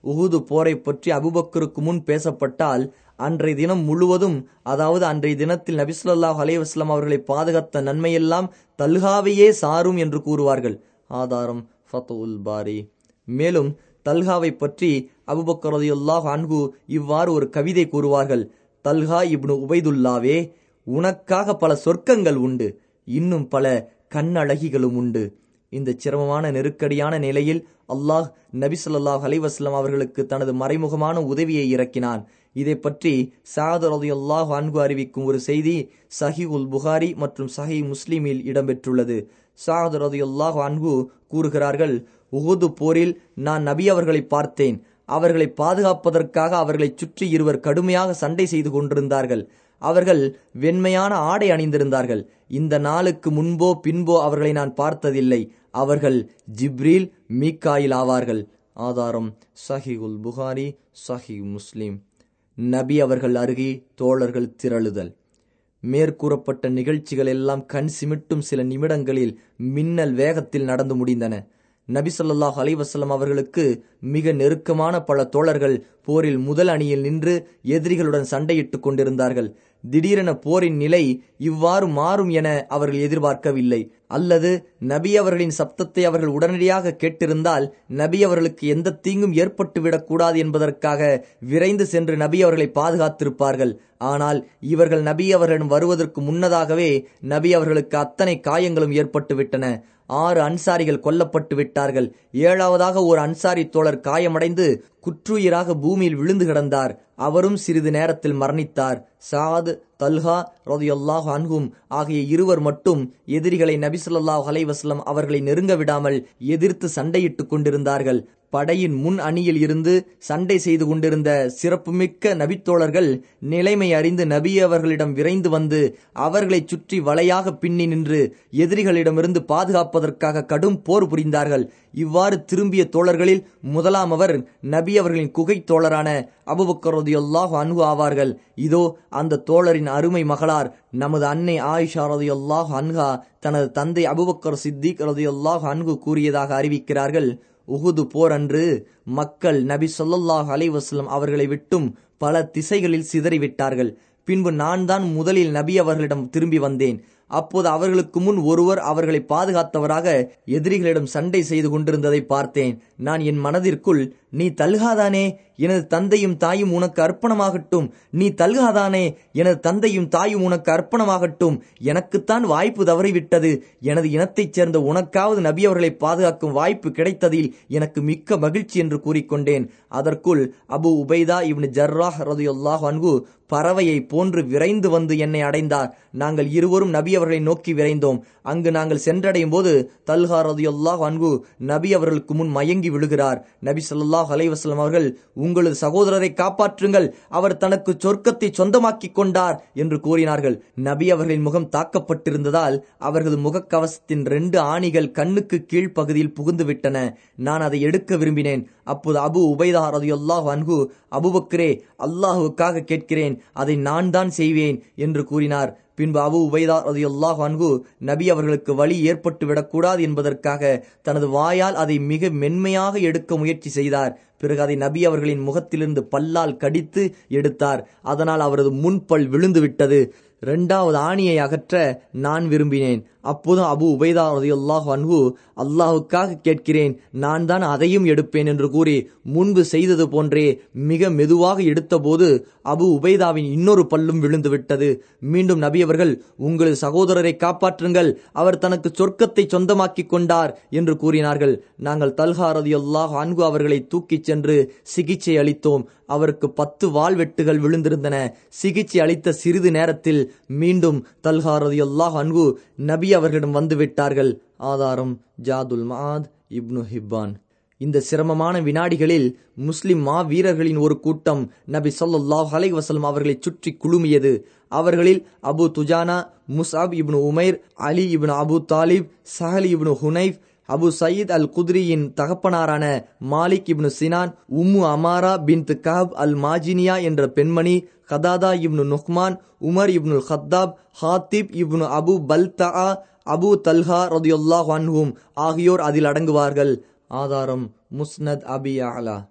உகுது போரை பற்றி அபுபக்கருக்கு முன் பேசப்பட்டால் அன்றைய தினம் முழுவதும் அதாவது அன்றைய தினத்தில் நபிசுல்லாஹ் அலைவாஸ்லாம் அவர்களை பாதுகாத்த நன்மையெல்லாம் தல்காவையே சாரும் என்று கூறுவார்கள் ஆதாரம் ஃபத்துல் பாரி மேலும் தல்காவை பற்றி அபுபக்கர் ரதியுல்லாஹ் அன்கு இவ்வாறு ஒரு கவிதை கூறுவார்கள் தல்ஹா இப்னு உபைதுல்லாவே உனக்காக பல சொர்க்கங்கள் உண்டு இன்னும் பல கண்ணழகிகளும் உண்டு இந்த சிரமமான நெருக்கடியான நிலையில் அல்லாஹ் நபி சொல்லாஹ் அலைவாஸ்லாம் அவர்களுக்கு தனது மறைமுகமான உதவியை இறக்கினான் இதை பற்றி சாது ரதியுல்லாஹ் அன்கு அறிவிக்கும் ஒரு செய்தி சஹி உல் புகாரி மற்றும் சஹி முஸ்லிமில் இடம்பெற்றுள்ளது சாது ரதியுல்லாஹ் அன்கு கூறுகிறார்கள் உகுது போரில் நான் நபி அவர்களை பார்த்தேன் அவர்களை பாதுகாப்பதற்காக அவர்களை சுற்றி இருவர் கடுமையாக சண்டை செய்து கொண்டிருந்தார்கள் அவர்கள் வெண்மையான ஆடை அணிந்திருந்தார்கள் இந்த நாளுக்கு முன்போ பின்போ அவர்களை நான் பார்த்ததில்லை அவர்கள் ஜிப்ரீல் மீக்காயில் ஆவார்கள் ஆதாரம் சஹி உல் புகாரி சஹி முஸ்லிம் நபி அவர்கள் அருகே தோழர்கள் திரளுதல் மேற்கூறப்பட்ட நிகழ்ச்சிகள் எல்லாம் கண் சிமிட்டும் சில நிமிடங்களில் மின்னல் வேகத்தில் நடந்து முடிந்தன நபி சொல்லாஹ் அலைவசல்லம் அவர்களுக்கு மிக நெருக்கமான பல தோழர்கள் போரில் முதல் அணியில் நின்று எதிரிகளுடன் சண்டையிட்டுக் கொண்டிருந்தார்கள் திடீரென போரின் நிலை இவ்வாறு மாறும் என அவர்கள் எதிர்பார்க்கவில்லை அல்லது நபி அவர்களின் சப்தத்தை அவர்கள் உடனடியாக கேட்டிருந்தால் நபி அவர்களுக்கு எந்த தீங்கும் ஏற்பட்டுவிடக் கூடாது என்பதற்காக விரைந்து சென்று நபி அவர்களை பாதுகாத்திருப்பார்கள் ஆனால் இவர்கள் நபி அவர்களிடம் வருவதற்கு முன்னதாகவே நபி அவர்களுக்கு அத்தனை காயங்களும் ஏற்பட்டுவிட்டன ஆறு அன்சாரிகள் கொல்லப்பட்டு விட்டார்கள் ஏழாவதாக ஒரு அன்சாரி தோழர் காயமடைந்து குற்றுயிராக பூமியில் விழுந்து கிடந்தார் அவரும் சிறிது நேரத்தில் மரணித்தார் சாத் தல்ஹா ரதியுல்லாஹ் அன்ஹும் ஆகிய இருவர் மட்டும் எதிரிகளை நபிசுல்லாஹ் அலைவாஸ்லம் அவர்களை நெருங்க விடாமல் எதிர்த்து சண்டையிட்டுக் கொண்டிருந்தார்கள் படையின் முன் அணியில் இருந்து சண்டை செய்து கொண்டிருந்த சிறப்புமிக்க நபித்தோழர்கள் நிலைமை அறிந்து நபி அவர்களிடம் விரைந்து வந்து அவர்களை சுற்றி வலையாக பின்னி நின்று எதிரிகளிடமிருந்து பாதுகாப்பதற்காக கடும் போர் புரிந்தார்கள் இவ்வாறு திரும்பிய தோழர்களில் முதலாம் அவர் நபி அவர்களின் குகை தோழரான அபுபக்கரதியுல்லாஹ் அன்பு ஆவார்கள் இதோ அந்த தோழரின் அருமை மகளார் நமது அன்னை ஆயிஷா ரதியுல்லாஹ் அன்ஹா தனது தந்தை அபுபக்கர் சித்திக் ரதியுல்லாஹ் அன்கு கூறியதாக அறிவிக்கிறார்கள் உகுது போர் அன்று மக்கள் நபி சொல்லாஹ் அலைவாஸ்லம் அவர்களை விட்டும் பல திசைகளில் சிதறிவிட்டார்கள் பின்பு நான் தான் முதலில் நபி அவர்களிடம் திரும்பி வந்தேன் அப்போது அவர்களுக்கு முன் ஒருவர் அவர்களை பாதுகாத்தவராக எதிரிகளிடம் சண்டை செய்து கொண்டிருந்ததை பார்த்தேன் நான் என் மனதிற்குள் நீ தல்காதானே எனது தந்தையும் தாயும் உனக்கு அர்ப்பணமாகட்டும் நீ தல்காதானே எனது தந்தையும் தாயும் உனக்கு அர்ப்பணமாகட்டும் எனக்குத்தான் வாய்ப்பு தவறிவிட்டது எனது இனத்தைச் சேர்ந்த உனக்காவது நபி அவர்களை பாதுகாக்கும் வாய்ப்பு கிடைத்ததில் எனக்கு மிக்க மகிழ்ச்சி என்று கூறிக்கொண்டேன் அதற்குள் அபு உபைதா இவனு ஜர்ராஹ் ரதியுல்லாஹ் அன்கு பறவையை போன்று விரைந்து வந்து என்னை அடைந்தார் நாங்கள் இருவரும் நபி அவர்களை நோக்கி விரைந்தோம் அங்கு நாங்கள் சென்றடையும் போது தல்ஹா ரதியுல்லாஹ் அன்கு நபி அவர்களுக்கு முன் மயங்கி விழுகிறார் நபி சொல்லாஹ் அலைவாஸ்லம் அவர்கள் உங்களது சகோதரரை காப்பாற்றுங்கள் அவர் தனக்கு சொர்க்கத்தை சொந்தமாக்கிக் கொண்டார் என்று கூறினார்கள் நபி அவர்களின் முகம் தாக்கப்பட்டிருந்ததால் அவர்களது முகக்கவசத்தின் ரெண்டு ஆணிகள் கண்ணுக்கு கீழ்ப்பகுதியில் புகுந்து விட்டன நான் அதை எடுக்க விரும்பினேன் அப்போது அபு உபைதா ரதியுல்லாஹ் அன்ஹு அபுபக்கரே அல்லாஹுக்காக கேட்கிறேன் அதை நான் தான் செய்வேன் என்று கூறினார் பின்பு அபு உபைதா ரதியுல்லாஹ் அன்ஹு நபி அவர்களுக்கு வழி ஏற்பட்டு விடக்கூடாது என்பதற்காக தனது வாயால் அதை மிக மென்மையாக எடுக்க முயற்சி செய்தார் பிறகு அதை நபி அவர்களின் முகத்திலிருந்து பல்லால் கடித்து எடுத்தார் அதனால் அவரது முன்பல் விழுந்து விட்டது இரண்டாவது ஆணியை அகற்ற நான் விரும்பினேன் அப்போதும் அபு உபைதா ரதியுல்லாஹ் அன்ஹு அல்லாஹுக்காக கேட்கிறேன் நான் தான் அதையும் எடுப்பேன் என்று கூறி முன்பு செய்தது போன்றே மிக மெதுவாக எடுத்தபோது அபு உபைதாவின் இன்னொரு பல்லும் விழுந்து விட்டது மீண்டும் நபி அவர்கள் உங்களது சகோதரரை காப்பாற்றுங்கள் அவர் தனக்கு சொர்க்கத்தை சொந்தமாக்கிக் கொண்டார் என்று கூறினார்கள் நாங்கள் தல்ஹா ரதியுல்லாஹ் அன்ஹு அவர்களை தூக்கிச் சென்று சிகிச்சை அளித்தோம் அவருக்கு பத்து வாள்வெட்டுகள் விழுந்திருந்தன சிகிச்சை அளித்த சிறிது நேரத்தில் மீண்டும் தல்ஹா ரதியுல்லாஹ் அன்ஹு நபி அவர்களிடம் வந்து விட்டார்கள் ஆதாரம் ஜாதுல் மாத் இப்னு ஹிப்பான் இந்த சிரமமான வினாடிகளில் முஸ்லிம் மா வீரர்களின் ஒரு கூட்டம் நபி சொல்லாஹ் அலை வசலம் அவர்களை சுற்றி குழுமியது அவர்களில் Abu Dujana Musab ibn Umair Ali ibn Abu Talib Sahl ibn Hunaif Abu Saeed al குத்ரியின் தகப்பனாரான Malik ibn Sinan Umm Amara bin Kaab al Maziniya என்ற பெண்மணி Qatada ibn Numan Umar ibn Khattab Hatib ibn Abu Balta Abu Talha ரதியுல்லாஹ் அன்ஹும் ஆகியோர் அதில் அடங்குவார்கள் ஆதாரம் முஸ்னத் அபி அலா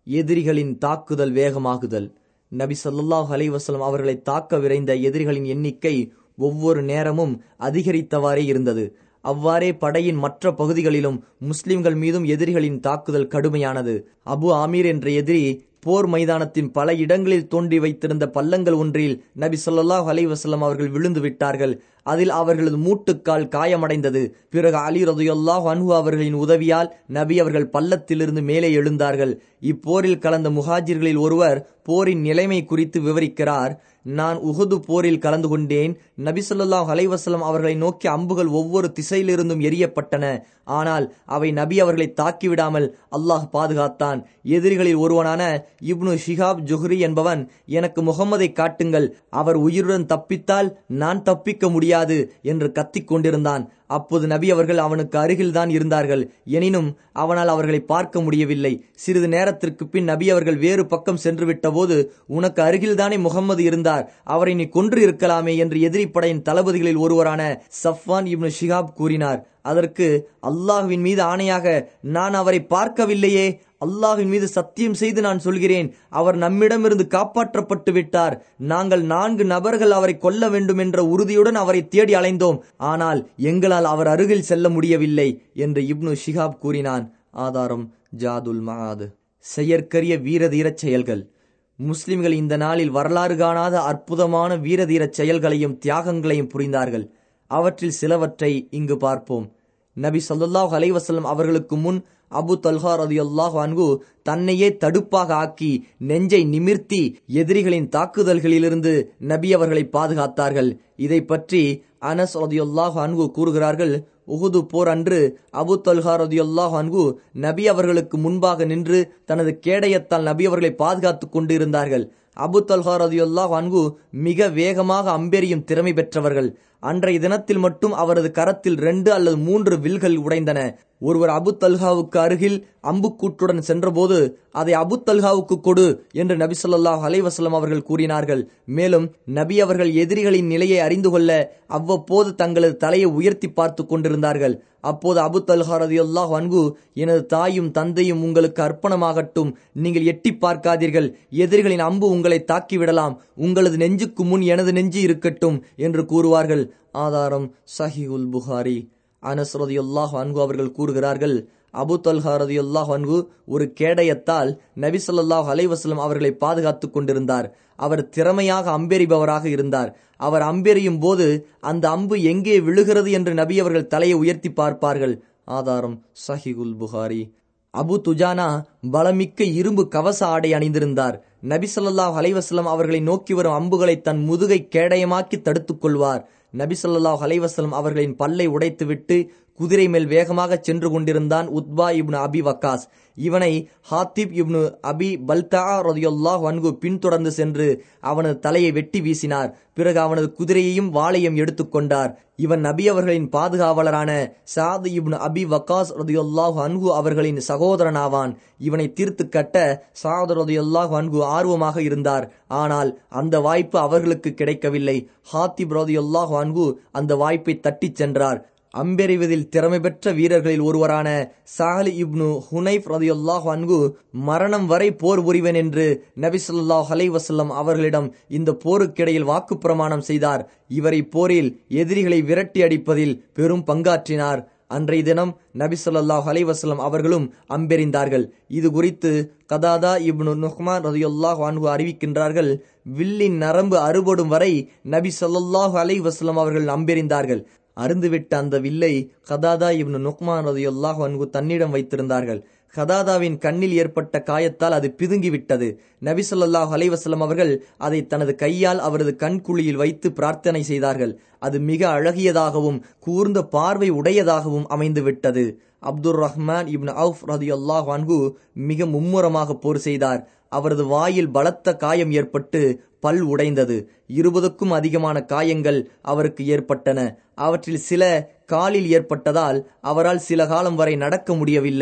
எதிரிகளின் தாக்குதல் வேகமாகுதல் நபி ஸல்லல்லாஹு அலைஹி வஸல்லம் அவர்களை தாக்க விரைந்த எதிரிகளின் எண்ணிக்கை ஒவ்வொரு நேரமும் அதிகரித்தவாறே இருந்தது அவ்வாறே படையின் மற்ற பகுதிகளிலும் முஸ்லிம்கள் மீதும் எதிரிகளின் தாக்குதல் கடுமையானது அபு ஆமீர் என்ற எதிரி போர் மைதானத்தின் பல இடங்களில் தோண்டி வைத்திருந்த பள்ளங்கள் ஒன்றில் நபி ஸல்லல்லாஹு அலைஹி வஸல்லம் அவர்கள் விழுந்து விட்டார்கள் அதில் அவர்களது மூட்டுக்கால் காயமடைந்தது பிறகு அலி ரதுயல்லாஹ் அன்ஹு அவர்களின் உதவியால் நபி அவர்கள் பள்ளத்திலிருந்து மேலே எழுந்தார்கள் இப்போரில் கலந்த முஹாஜிர்களில் ஒருவர் போரின் நிலைமை குறித்து விவரிக்கிறார் நான் உஹது போரில் கலந்து கொண்டேன் நபி ஸல்லல்லாஹு அலைஹி வஸல்லம் அவர்களை நோக்கி அம்புகள் ஒவ்வொரு திசையிலிருந்தும் எரியப்பட்டன ஆனால் அவை நபி அவர்களை தாக்கிவிடாமல் அல்லாஹ் பாதுகாத்தான் எதிரிகளில் ஒருவனான இப்னு ஷிஹாப் ஜுஹ்ரி என்பவன் எனக்கு முகம்மதை காட்டுங்கள் அவர் உயிருடன் தப்பித்தால் நான் தப்பிக்க முடியாது என்று கத்திக் கொண்டிருந்தான் அப்போது நபி அவர்கள் அவனுக்கு அருகில்தான் இருந்தார்கள் எனினும் அவனால் அவர்களை பார்க்க முடியவில்லை சிறிது நேரத்திற்கு பின் நபி அவர்கள் வேறு பக்கம் சென்று விட்டபோது உனக்கு அருகில்தானே முகம்மது இருந்தார் அவரை நீ கொன்று இருக்கலாமே என்று எதிரிப்படையின் தளபதிகளில் ஒருவரான சஃப்வான் இப்னு ஷிஹாப் கூறினார் அதற்கு அல்லாஹ்வின் மீது ஆணையாக நான் அவரை பார்க்கவில்லையே அல்லாஹ்வின் மீது சத்தியம் செய்து நான் சொல்கிறேன் அவர் நம்மிடமிருந்து காப்பாற்றப்பட்டு விட்டார் நாங்கள் நான்கு நபர்கள் அவரை கொல்ல வேண்டும் என்ற உறுதியுடன் அவரை தேடி அலைந்தோம் ஆனால் எங்களால் அவர் அருகில் செல்ல முடியவில்லை என்று இப்னு ஷிஹாப் கூறினான் ஆதாரம் ஜாதுல் மகாது செயற்கரிய வீரதீரச் செயல்கள் முஸ்லிம்கள் இந்த நாளில் வரலாறு காணாத அற்புதமான வீரதீரச் செயல்களையும் தியாகங்களையும் புரிந்தார்கள் அவற்றில் சிலவற்றை இங்கு பார்ப்போம் நபி ஸல்லல்லாஹு அலைஹி வஸல்லம் அவர்களுக்கு முன் அபு தல்ஹா ரதியல்லாஹு அன்ஹு தன்னையே தடுப்பாக ஆக்கி நெஞ்சை நிமிர்த்தி எதிரிகளின் தாக்குதல்களிலிருந்து நபி அவர்களை பாதுகாத்தார்கள் இதை பற்றி அனஸ் ரதியல்லாஹு அன்ஹு கூறுகிறார்கள் உஹுது போர் அன்று அபு தல்ஹா ரதியல்லாஹு அன்ஹு நபி அவர்களுக்கு முன்பாக நின்று தனது கேடயத்தால் நபி அவர்களை பாதுகாத்துக் கொண்டு இருந்தார்கள் அபு தல்ஹா ரதியுல்லாஹ் அன்கு மிக வேகமாக அம்பெறியும் திறமை பெற்றவர்கள் அன்றைய தினத்தில் மட்டும் அவரது கரத்தில் ரெண்டு அல்லது மூன்று வில்கள் உடைந்தன ஒருவர் அபு தல்ஹாவுக்கு அருகில் அம்புக்கூட்டுடன் சென்றபோது அதை அபு தல்ஹாவுக்கு கொடு என்று நபி சொல்லாஹ் அலைவசலம் அவர்கள் கூறினார்கள் மேலும் நபி அவர்கள் எதிரிகளின் நிலையை அறிந்து கொள்ள அவ்வப்போது தங்களது தலையை உயர்த்தி பார்த்து கொண்டிருந்தார்கள் அப்போது அபு தல்ஹா ரதியுல்லாஹ் அன்கு எனது தாயும் தந்தையும் உங்களுக்கு அர்ப்பணமாகட்டும் நீங்கள் எட்டி பார்க்காதீர்கள் எதிரிகளின் அம்பு உங்களை தாக்கிவிடலாம் உங்களது நெஞ்சுக்கு முன் எனது நெஞ்சு இருக்கட்டும் என்று கூறுவார்கள் ஆதாரம் சஹிஹுல் புகாரி அனஸ் ரதியுல்லாஹ் அன்கு அவர்கள் கூறுகிறார்கள் அபு தொல்ஹா ரதியுல்லாஹ் அன்கு ஒரு கேடயத்தால் நபி சொல்லாஹ் அலைவாஸ்லம் அவர்களை பாதுகாத்துக் கொண்டிருந்தார் அவர் திறமையாக அம்பெறிபவராக இருந்தார் அவர் அம்பெறியும் போது அந்த அம்பு எங்கே விழுகிறது என்று நபி அவர்கள் தலையை உயர்த்தி பார்ப்பார்கள் ஆதாரம் சஹிகுல் புகாரி அபு துஜானா பலமிக்க இரும்பு கவச ஆடை அணிந்திருந்தார் நபி சொல்லாஹ் அலைவாஸ்லம் அவர்களை நோக்கி வரும் அம்புகளை தன் முதுகை கேடயமாக்கி தடுத்துக் கொள்வார் நபி சொல்லாஹ் அலைவாஸ்லம் அவர்களின் பல்லை உடைத்துவிட்டு குதிரை மேல் வேகமாக சென்று கொண்டிருந்தான் உத்பா இப்னு அபி வக்காஸ் இவனை ஹாத்திப் இப்னு அபி பல்தா ரதியுல்லாஹ் வன்கு பின்தொடர்ந்து சென்று அவனது தலையை வெட்டி வீசினார் பிறகு அவனது குதிரையையும் வாளையும் எடுத்துக்கொண்டார் இவன் நபி அவர்களின் பாதுகாவலரான சாது இப்னு அபி வக்காஸ் ரதியுல்லாஹ் அன்கு அவர்களின் சகோதரனாவான் இவனை தீர்த்து கட்ட சாது ரதியுல்லாஹ் அன்கு ஆர்வமாக இருந்தார் ஆனால் அந்த வாய்ப்பு அவர்களுக்கு கிடைக்கவில்லை ஹாத்திப் ரதியுல்லாஹ் அன்கு அந்த வாய்ப்பை தட்டிச் சென்றார் அம்பெறிவதில் திறமை பெற்ற வீரர்களில் ஒருவரான சாஹலி இப்னு ஹுனைப் ரதியுல்லாஹ் அன்கு மரணம் வரை போர் புரிவேன் என்று நபி சொல்லாஹ் அலை வசல்லம் அவர்களிடம் இந்த போருக்கிடையில் வாக்கு பிரமாணம் செய்தார் இவரை போரில் எதிரிகளை விரட்டி அடிப்பதில் பெரும் பங்காற்றினார் அன்றைய தினம் நபி சொல்லாஹ் அலைவாஸ்லம் அவர்களும் அம்பெறிந்தார்கள் இது குறித்து கதாதா இப்னு நுஹ்மான் ரதியுல்லாஹ் அன்ஹு அறிவிக்கின்றார்கள் வில்லின் நரம்பு அறுபடும் வரை நபி சொல்லாஹு அலை வஸ்லம் அவர்கள் அம்பெறிந்தார்கள் அருந்துவிட்ட அந்த வில்லை கதாதா இப்னு நுக்மான் ரதியுல்லாஹ் அன்கு தன்னிடம் வைத்திருந்தார்கள் கதாதாவின் கண்ணில் ஏற்பட்ட காயத்தால் அது பிதுங்கிவிட்டது நபி சொல்லாஹ் அலைவசலம் அவர்கள் அதை தனது கையால் அவரது கண்குழியில் வைத்து பிரார்த்தனை செய்தார்கள் அது மிக அழகியதாகவும் கூர்ந்த பார்வை உடையதாகவும் அமைந்து விட்டது அப்துர் ரஹ்மான் இப்னு அவுஃப் ரதியுல்லாஹ் அன்கு மிக மும்முரமாக போர் செய்தார் அவரது வாயில் பலத்த காயம் ஏற்பட்டு பல் உடைந்தது இருபதுக்கும் அதிகமான காயங்கள் அவருக்கு ஏற்பட்டன அவற்றில் சில காலில் ஏற்பட்டதால் அவரால் சில காலம் வரை நடக்க முடியவில்லை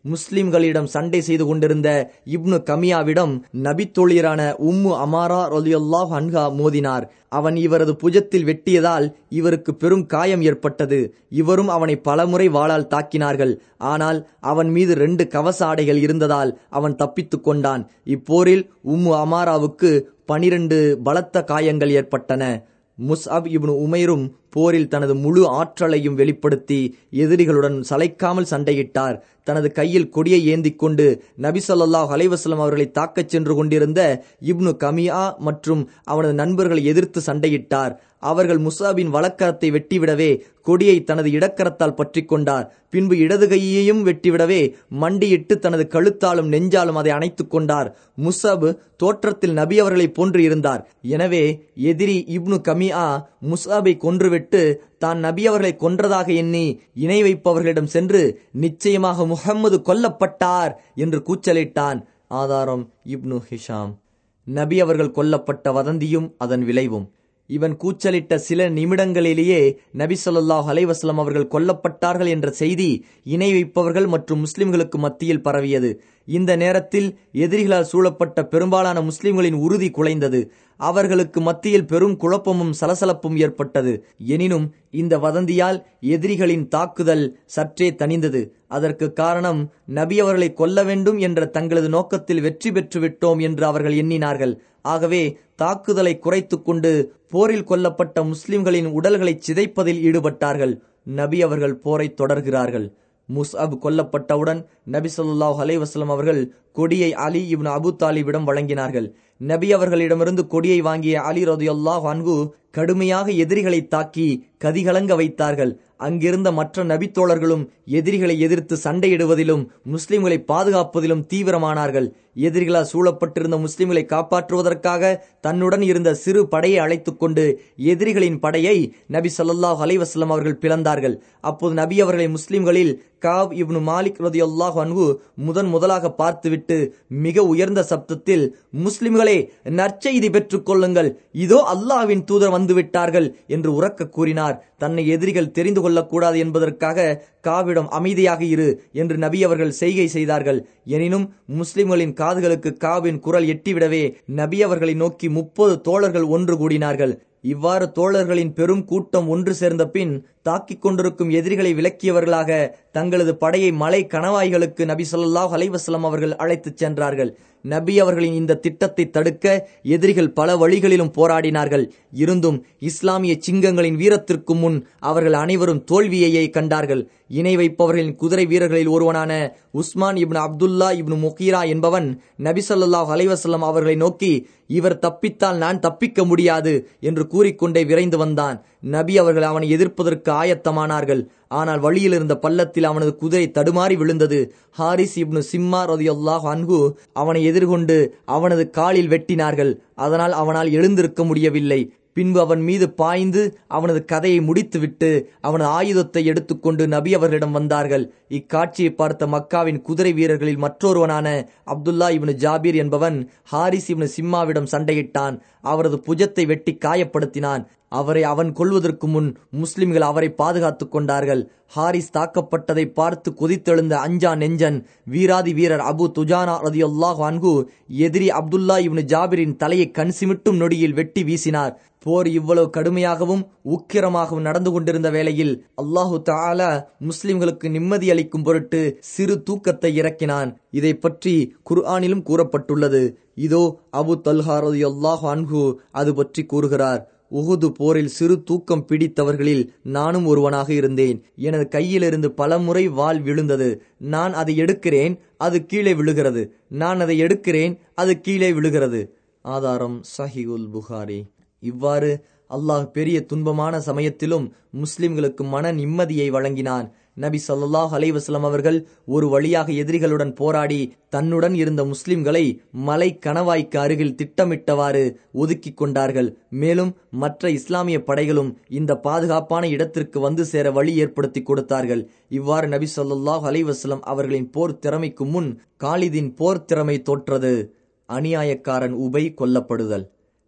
முஸ்லிம்களிடம் சண்டை செய்து கொண்டிருந்த இப்னு கமியாவிடம் நபித்தொழியரான உம்மு அமாரா ரலியல்லாஹு அன்ஹா மோதினார் அவன் இவரது புஜத்தில் வெட்டியதால் இவருக்கு பெரும் காயம் ஏற்பட்டது இவரும் அவனை பலமுறை வாளால் தாக்கினார்கள் ஆனால் அவன் மீது ரெண்டு கவச ஆடைகள் இருந்ததால் அவன் தப்பித்துக் கொண்டான் இப்போரில் உம்மு அமாராவுக்கு பனிரெண்டு பலத்த காயங்கள் ஏற்பட்டன முஸ்அப் இப்னு உமைரும் போரில் தனது முழு ஆற்றலையும் வெளிப்படுத்தி எதிரிகளுடன் சளைக்காமல் சண்டையிட்டார் தனது கையில் கொடியை ஏந்திக் கொண்டு நபி சொல்லாஹ் அலைவாஸ்லம் அவர்களை தாக்கச் சென்று கொண்டிருந்த இப்னு கமியா மற்றும் அவனது நண்பர்களை எதிர்த்து சண்டையிட்டார் அவர்கள் முசாபின் வழக்கரத்தை வெட்டிவிடவே கொடியை தனது இடக்கரத்தால் பற்றி கொண்டார் பின்பு இடது கையையும் வெட்டிவிடவே மண்டியிட்டு தனது கழுத்தாலும் நெஞ்சாலும் அதை அணைத்துக் கொண்டார் முசப் தோற்றத்தில் நபி அவர்களை போன்று இருந்தார் எனவே எதிரி இப்னு கமியா முசாபை கொன்றுவிட்டு தான் நபி அவர்களை கொன்றதாக எண்ணி இணை வைப்பவர்களிடம் சென்று நிச்சயமாக முகம்மது கொல்லப்பட்டார் என்று கூச்சலிட்டான் ஆதாரம் இப்னு ஹிஷாம் நபி அவர்கள் கொல்லப்பட்ட வதந்தியும் அதன் விளைவும் இவன் கூச்சலிட்ட சில நிமிடங்களிலேயே நபி சொல்லாஹ் அலைவாஸ்லம் அவர்கள் கொல்லப்பட்டார்கள் என்ற செய்தி இணை வைப்பவர்கள் மற்றும் முஸ்லிம்களுக்கு மத்தியில் பரவியது இந்த நேரத்தில் எதிரிகளால் சூழப்பட்ட பெரும்பாலான முஸ்லிம்களின் உறுதி குலைந்தது அவர்களுக்கு மத்தியில் பெரும் குழப்பமும் சலசலப்பும் ஏற்பட்டது எனினும் இந்த வதந்தியால் எதிரிகளின் தாக்குதல் சற்றே தணிந்தது அதற்கு காரணம் நபி அவர்களை கொல்ல வேண்டும் என்ற தங்களது நோக்கத்தில் வெற்றி பெற்று விட்டோம் என்று அவர்கள் எண்ணினார்கள் ஆகவே தாக்குதலை குறைத்துக் கொண்டு போரில் கொல்லப்பட்ட முஸ்லிம்களின் உடல்களை சிதைப்பதில் ஈடுபட்டார்கள் நபி அவர்கள் போரை தொடர்கிறார்கள் முஸ்அப் கொல்லப்பட்டவுடன் நபி சொல்லாஹ் அலைவாஸ்லம் அவர்கள் கொடியை அலி இப்னு அபு தாலிபிடம் வழங்கினார்கள் நபி அவர்களிடமிருந்து கொடியை வாங்கிய அலி ரதியுல்லாஹ் அன்கு கடுமையாக எதிரிகளை தாக்கி கதிகலங்க வைத்தார்கள் அங்கிருந்த மற்ற நபித்தோழர்களும் எதிரிகளை எதிர்த்து சண்டையிடுவதிலும் முஸ்லிம்களை பாதுகாப்பதிலும் தீவிரமானார்கள் எதிரிகளால் சூழப்பட்டிருந்த முஸ்லிம்களை காப்பாற்றுவதற்காக தன்னுடன் இருந்த சிறு படையை அழைத்துக் கொண்டு எதிரிகளின் படையை நபி சொல்லாஹ் அலைவாஸ்லம் அவர்கள் பிளந்தார்கள் அப்போது நபி அவர்களை முஸ்லிம்களில் காவ் இப்னு மாலிக் ரதி அல்லாஹ் அன்ஹு முதன் முதலாக பார்த்துவிட்டு மிக உயர்ந்த சப்தத்தில் முஸ்லிம்களே நற்செய்தி பெற்றுக் கொள்ளுங்கள் இதோ அல்லாஹ்வின் தூதர் வந்துவிட்டார்கள் என்று உறக்க கூறினார் தன்னை எதிரிகள் தெரிந்து கொள்ளக்கூடாது என்பதற்காக காவிடம் அமைதியாக இரு என்று நபி அவர்கள் செய்கை செய்தார்கள் எனினும் முஸ்லிம்களின் காதுகளுக்கு காவின் குரல் எட்டிவிடவே நபி அவர்களை நோக்கி முப்பது தோழர்கள் ஒன்று கூடினார்கள் இவ்வாறு தோழர்களின் பெரும் கூட்டம் ஒன்று சேர்ந்த பின் தாக்கிக் கொண்டிருக்கும் எதிரிகளை விலக்கியவர்களாக தங்களது படையை மலை கணவாய்களுக்கு நபி சொல்லாஹ் அலைவாஸ்லாம் அவர்கள் அழைத்துச் சென்றார்கள் நபி அவர்களின் இந்த திட்டத்தை தடுக்க எதிரிகள் பல வழிகளிலும் போராடினார்கள் இருந்தும் இஸ்லாமிய சிங்கங்களின் வீரத்திற்கு முன் அவர்கள் அனைவரும் தோல்வியையே கண்டார்கள் இணை வைப்பவர்களின் குதிரை வீரர்களில் ஒருவனான உஸ்மான் இப்னு அப்துல்லா இப்னு முகீரா என்பவன் நபி சொல்லாஹ் அலைவாஸ்லாம் அவர்களை நோக்கி இவர் தப்பித்தால் நான் தப்பிக்க முடியாது என்று கூறிக்கொண்டே விரைந்து வந்தான் நபி அவர்கள் அவனை எதிர்ப்பதற்கு ஆயத்தமானார்கள் ஆனால் வழியில் இருந்த பள்ளத்தில் அவனது குதிரை தடுமாறி விழுந்தது ஹாரிஸ் இப்னு சிம்மா ரதியுல்லாஹ் அன்ஹு அவனை எதிர்கொண்டு அவனது காலில் வெட்டினார்கள் அதனால் அவனால் எழுந்திருக்க முடியவில்லை பின்பு அவன் மீது பாய்ந்து அவனது கதையை முடித்துவிட்டு அவனது ஆயுதத்தை எடுத்துக்கொண்டு நபி அவர்களிடம் வந்தார்கள் இக்காட்சியை பார்த்த மக்காவின் குதிரை வீரர்களில் மற்றொருவனான அப்துல்லா இப்னு ஜாபீர் என்பவன் ஹாரிஸ் இப்னு சிம்மாவிடம் சண்டையிட்டான் அவரது புஜத்தை வெட்டி காயப்படுத்தினான் அவரை அவன் கொள்வதற்கு முன் முஸ்லிம்கள் அவரை பாதுகாத்துக் கொண்டார்கள் ஹாரிஸ் தாக்கப்பட்டதை பார்த்து கொதித்தெழுந்த அஞ்சா நெஞ்சன் வீராதி வீரர் அபு துஜானா ரதி அல்லாஹ் அன்கு எதிரி அப்துல்லா இப்னு ஜாபிரின் தலையை கண் சிமிட்டும் நொடியில் வெட்டி வீசினார் போர் இவ்வளவு கடுமையாகவும் உக்கிரமாகவும் நடந்து கொண்டிருந்த வேளையில் அல்லாஹு தாலா முஸ்லிம்களுக்கு நிம்மதி அளிக்கும் பொருட்டு சிறு தூக்கத்தை இறக்கினான் இதை பற்றி குர்ஆனிலும் கூறப்பட்டுள்ளது இதோ அபு தல்ஹாரதி அல்லாஹ் அன்ஹு அது பற்றி கூறுகிறார் உகுது போரில் சிறு தூக்கம் பிடித்தவர்களில் நானும் ஒருவனாக இருந்தேன் எனது கையிலிருந்து பல முறை வாள் விழுந்தது நான் அதை எடுக்கிறேன் அது கீழே விழுகிறது நான் அதை எடுக்கிறேன் அது கீழே விழுகிறது ஆதாரம் சஹிகுல் புகாரி இவ்வாறு அல்லாஹ் பெரிய துன்பமான சமயத்திலும் முஸ்லிம்களுக்கு மன நிம்மதியை வழங்கினான் நபி சொல்லாஹ் அலைவாஸ்லாம் அவர்கள் ஒரு வழியாக எதிரிகளுடன் போராடி தன்னுடன் இருந்த முஸ்லிம்களை மலை கணவாய்க்கு அருகில் திட்டமிட்டவாறு ஒதுக்கிக் கொண்டார்கள் மேலும் மற்ற இஸ்லாமிய படைகளும் இந்த பாதுகாப்பான இடத்திற்கு வந்து சேர வழி ஏற்படுத்தி கொடுத்தார்கள் இவ்வாறு நபி சொல்லாஹ் அலைவாஸ்லாம் அவர்களின் போர் திறமைக்கு முன் காலிதின் போர் திறமை தோற்றது அநியாயக்காரன் உபை கொல்லப்படுதல்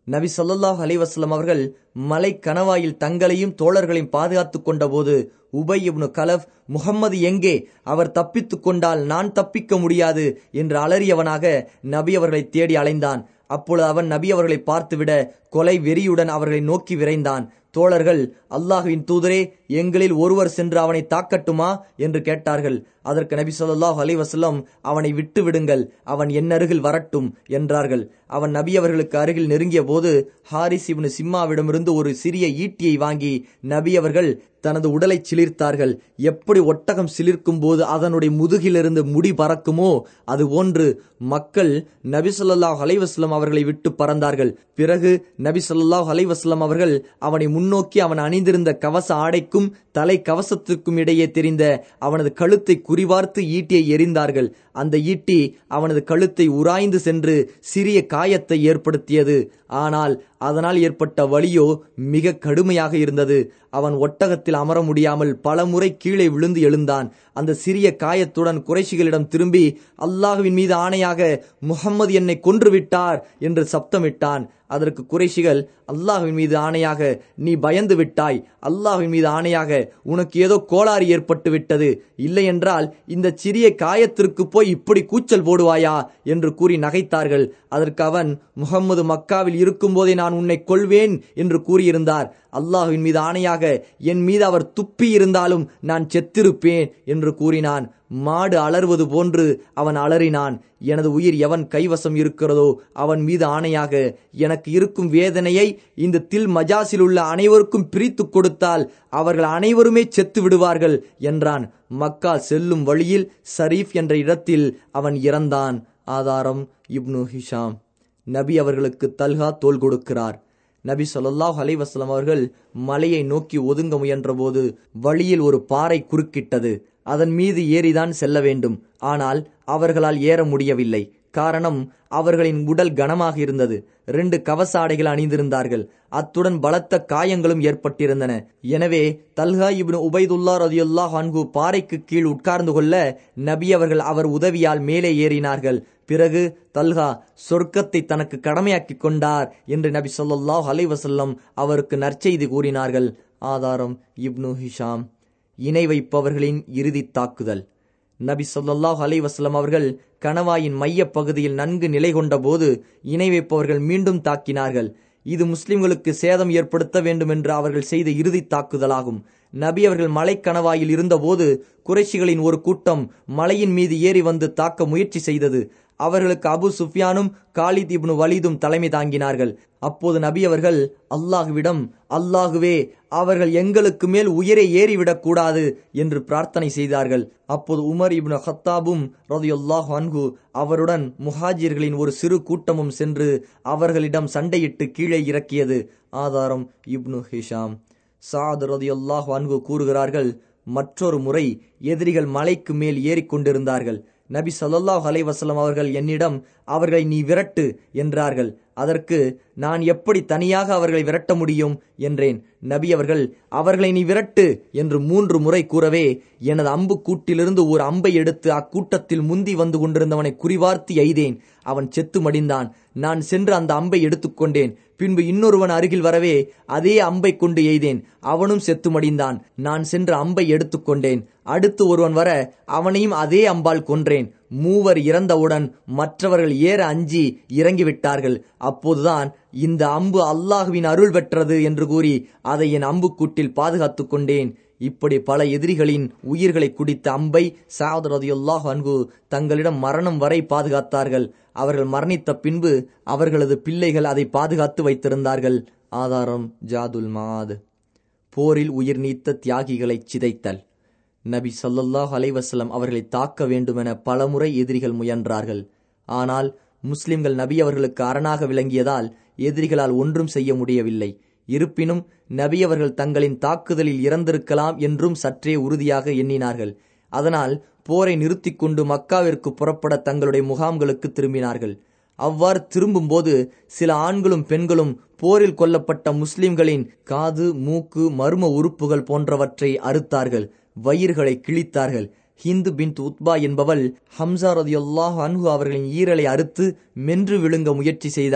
நபி ஸல்லல்லாஹு அலைஹி வஸல்லம் அவர்கள் மலை கணவாயில் தங்களையும் தோழர்களையும் பாதுகாத்துக் கொண்டபோது உபை இப்னு கலப் முகம்மது எங்கே அவர் தப்பித்துக் கொண்டால் நான் தப்பிக்க முடியாது என்று அலறியவனாக நபி அவர்களை தேடி அலைந்தான் அப்பொழுது அவன் நபி அவர்களை பார்த்துவிட கொலை வெறியுடன் அவர்களை நோக்கி விரைந்தான் தோழர்கள் அல்லாஹுவின் தூதரே எங்களில் ஒருவர் சென்று அவனை தாக்கட்டுமா என்று கேட்டார்கள் அதற்கு நபி ஸல்லல்லாஹு அலைஹி வஸல்லம் அவனை விட்டு விடுங்கள் அவன் என் அருகில் வரட்டும் என்றார்கள் அவன் நபி அவர்களுக்கு அருகில் நெருங்கிய போது ஹாரிஸ் இப்னு சிம்மாவிடமிருந்து ஒரு சிறிய ஈட்டியை வாங்கி நபி அவர்கள் தனது உடலை சிலிர்த்தார்கள் எப்படி ஒட்டகம் சிலிர்க்கும் போது அதனுடைய முதுகிலிருந்து முடி பறக்குமோ அது போன்று மக்கள் நபி ஸல்லல்லாஹு அலைஹி வஸல்லம் அவர்களை விட்டு பறந்தார்கள் பிறகு நபி ஸல்லல்லாஹு அலைஹி வஸல்லம் அவர்கள் அவனை முன்னோக்கி அவன் அணிந்திருந்த கவச ஆடைக்கும் தலை கவசத்திற்கும் இடையே தெரிந்த அவனது கழுத்தை குறிவார்த்து ஈட்டியை எறிந்தார்கள் அந்த ஈட்டி அவனது கழுத்தை உராய்ந்து சென்று சிறிய காயத்தை ஏற்படுத்தியது ஆனால் அதனால் ஏற்பட்ட வலியோ மிக கடுமையாக இருந்தது அவன் ஒட்டகத்தில் அமர முடியாமல் பல முறை கீழே விழுந்து எழுந்தான் அந்த சிறிய காயத்துடன் குறைஷிகளிடம் திரும்பி அல்லாஹுவின் மீது ஆணையாக முகம்மது என்னை கொன்று விட்டார் என்று சப்தமிட்டான் அதற்கு குறைஷிகள் அல்லாஹுவின் மீது ஆணையாக நீ பயந்து விட்டாய் அல்லாஹுவின் மீது ஆணையாக உனக்கு ஏதோ கோளாறு ஏற்பட்டு விட்டது இல்லை என்றால் இந்த சிறிய காயத்திற்கு போய் இப்படி கூச்சல் போடுவாயா என்று கூறி நகைத்தார்கள் அதற்கு அவன் முகம்மது மக்காவில் இருக்கும்போதே நான் உன்னை கொள்வேன் என்று கூறியிருந்தார் அல்லாஹுவின் மீது ஆணையாக என் மீது அவர் துப்பி இருந்தாலும் நான் செத்திருப்பேன் என்று கூறினான் மாடு அலறுவது போன்று அவன் அலறினான் எனது உயிர் எவன் கைவசம் இருக்கிறதோ அவன் மீது ஆணையாக எனக்கு இருக்கும் வேதனையை இந்த தில் மஜாசில் உள்ள அனைவருக்கும் பிரித்து கொடுத்தால் அவர்கள் அனைவருமே செத்து விடுவார்கள் என்றான் மக்கா செல்லும் வழியில் ஷரீப் என்ற இடத்தில் அவன் இறந்தான் ஆதாரம் இப்னு ஹிஷாம் நபி அவர்களுக்கு தல்ஹா தோல் கொடுக்கிறார் நபி சொல்லாஹ் அலைவாஸ்லாம் அவர்கள் மலையை நோக்கி ஒதுங்க முயன்றபோது வழியில் ஒரு பாறை குறுக்கிட்டது அதன் மீது ஏறிதான் செல்ல வேண்டும் ஆனால் அவர்களால் ஏற முடியவில்லை காரணம் அவர்களின் உடல் கனமாக இருந்தது ரெண்டு கவச ஆடைகள் அணிந்திருந்தார்கள் அத்துடன் பலத்த காயங்களும் ஏற்பட்டிருந்தன எனவே தல்ஹா இப்னு உபைதுல்லா ரதியுல்லாஹ் அன்கு பாறைக்கு கீழ் உட்கார்ந்து கொள்ள நபி அவர்கள் அவர் உதவியால் மேலே ஏறினார்கள் பிறகு தல்ஹா சொர்க்கத்தை தனக்கு கடமையாக்கிக் கொண்டார் என்று நபி சொல்லாஹ் அலைவசல்லம் அவருக்கு நற்செய்தி கூறினார்கள் ஆதாரம் இப்னு ஹிஷாம் இணை வைப்பவர்களின் இறுதி தாக்குதல் நபி சொல்லாஹ் அலைவாஸ்லம் அவர்கள் கணவாயின் மைய பகுதியில் நன்கு நிலை கொண்ட போது இணை வைப்பவர்கள் மீண்டும் தாக்கினார்கள் இது முஸ்லிம்களுக்கு சேதம் ஏற்படுத்த வேண்டும் என்று அவர்கள் செய்த இறுதி தாக்குதலாகும் நபி அவர்கள் மலை கணவாயில் இருந்தபோது குறைஷிகளின் ஒரு கூட்டம் மலையின் மீது ஏறி வந்து தாக்க முயற்சி செய்தது அவர்களுக்கு அபு சுஃபியானும் காலித் இப்னு வலிதும் தலைமை தாங்கினார்கள் அப்போது நபி அவர்கள் அல்லாஹுவிடம் அல்லாஹுவே அவர்கள் எங்களுக்கு மேல் உயரே ஏறிவிடக் கூடாது என்று பிரார்த்தனை செய்தார்கள் அப்போது உமர் இப்னு ஹத்தாபும் ரதியுல்லாஹ் அன்கு அவருடன் முஹாஜிர்களின் ஒரு சிறு கூட்டமும் சென்று அவர்களிடம் சண்டையிட்டு கீழே இறக்கியது ஆதாரம் இப்னு ஹிஷாம் சாத் ரதியுல்லாஹ் அன்கு கூறுகிறார்கள் மற்றொரு முறை எதிரிகள் மலைக்கு மேல் ஏறிக்கொண்டிருந்தார்கள் நபி சொல்லாஹ் அலைவசலம் அவர்கள் என்னிடம் அவர்களை நீ விரட்டு என்றார்கள் அதற்கு நான் எப்படி தனியாக அவர்களை விரட்ட முடியும் என்றேன் நபி அவர்கள் அவர்களை நீ விரட்டு என்று மூன்று முறை கூறவே எனது அம்பு கூட்டிலிருந்து ஒரு அம்பை எடுத்து அக்கூட்டத்தில் முந்தி வந்து கொண்டிருந்தவனை குறிவார்த்து எய்தேன் அவன் செத்து மடிந்தான் நான் சென்று அந்த அம்பை எடுத்துக்கொண்டேன் பின்பு இன்னொருவன் அருகில் வரவே அதே அம்பை கொண்டு எய்தேன் அவனும் செத்து மடிந்தான் நான் சென்று அம்பை எடுத்துக்கொண்டேன் அடுத்து ஒருவன் வர அவனையும் அதே அம்பால் கொன்றேன் மூவர் இறந்தவுடன் மற்றவர்கள் ஏற அஞ்சி இறங்கிவிட்டார்கள் அப்போதுதான் இந்த அம்பு அல்லாஹுவின் அருள் பெற்றது என்று கூறி அதை என் அம்புக்கூட்டில் பாதுகாத்துக் கொண்டேன் இப்படி பல எதிரிகளின் உயிர்களை குடித்த அம்பை சாத் ரதியுல்லாஹ் அன்பு தங்களிடம் மரணம் வரை பாதுகாத்தார்கள் அவர்கள் மரணித்த பின்பு அவர்களது பிள்ளைகள் அதை பாதுகாத்து வைத்திருந்தார்கள் ஆதாரம் ஜாதுல் மாத் போரில் உயிர் நீத்த தியாகிகளை சிதைத்தல் நபி சொல்லல்லாஹ் அலைவசலம் அவர்களை தாக்க வேண்டுமென பலமுறை எதிரிகள் முயன்றார்கள் ஆனால் முஸ்லிம்கள் நபி அவர்களுக்கு அரணாக விளங்கியதால் எதிரிகளால் ஒன்றும் செய்ய முடியவில்லை இருப்பினும் நபி அவர்கள் தங்களின் தாக்குதலில் இறந்திருக்கலாம் என்றும் சற்றே உறுதியாக எண்ணினார்கள் அதனால் போரை நிறுத்திக் கொண்டு மக்காவிற்கு புறப்பட தங்களுடைய முகாம்களுக்கு திரும்பினார்கள் அவ்வாறு திரும்பும்போது சில ஆண்களும் பெண்களும் போரில் கொல்லப்பட்ட முஸ்லிம்களின் காது மூக்கு மர்ம உறுப்புகள் போன்றவற்றை அறுத்தார்கள் வயிறுகளை கிழித்தார்கள் ஹிந்து பின் உத்பா என்பவள் ஹம்சா ரதியுல்லாஹ் அன்ஹு அவர்களின் ஈரலை அறுத்து மென்று விழுங்க முயற்சி செய்தால்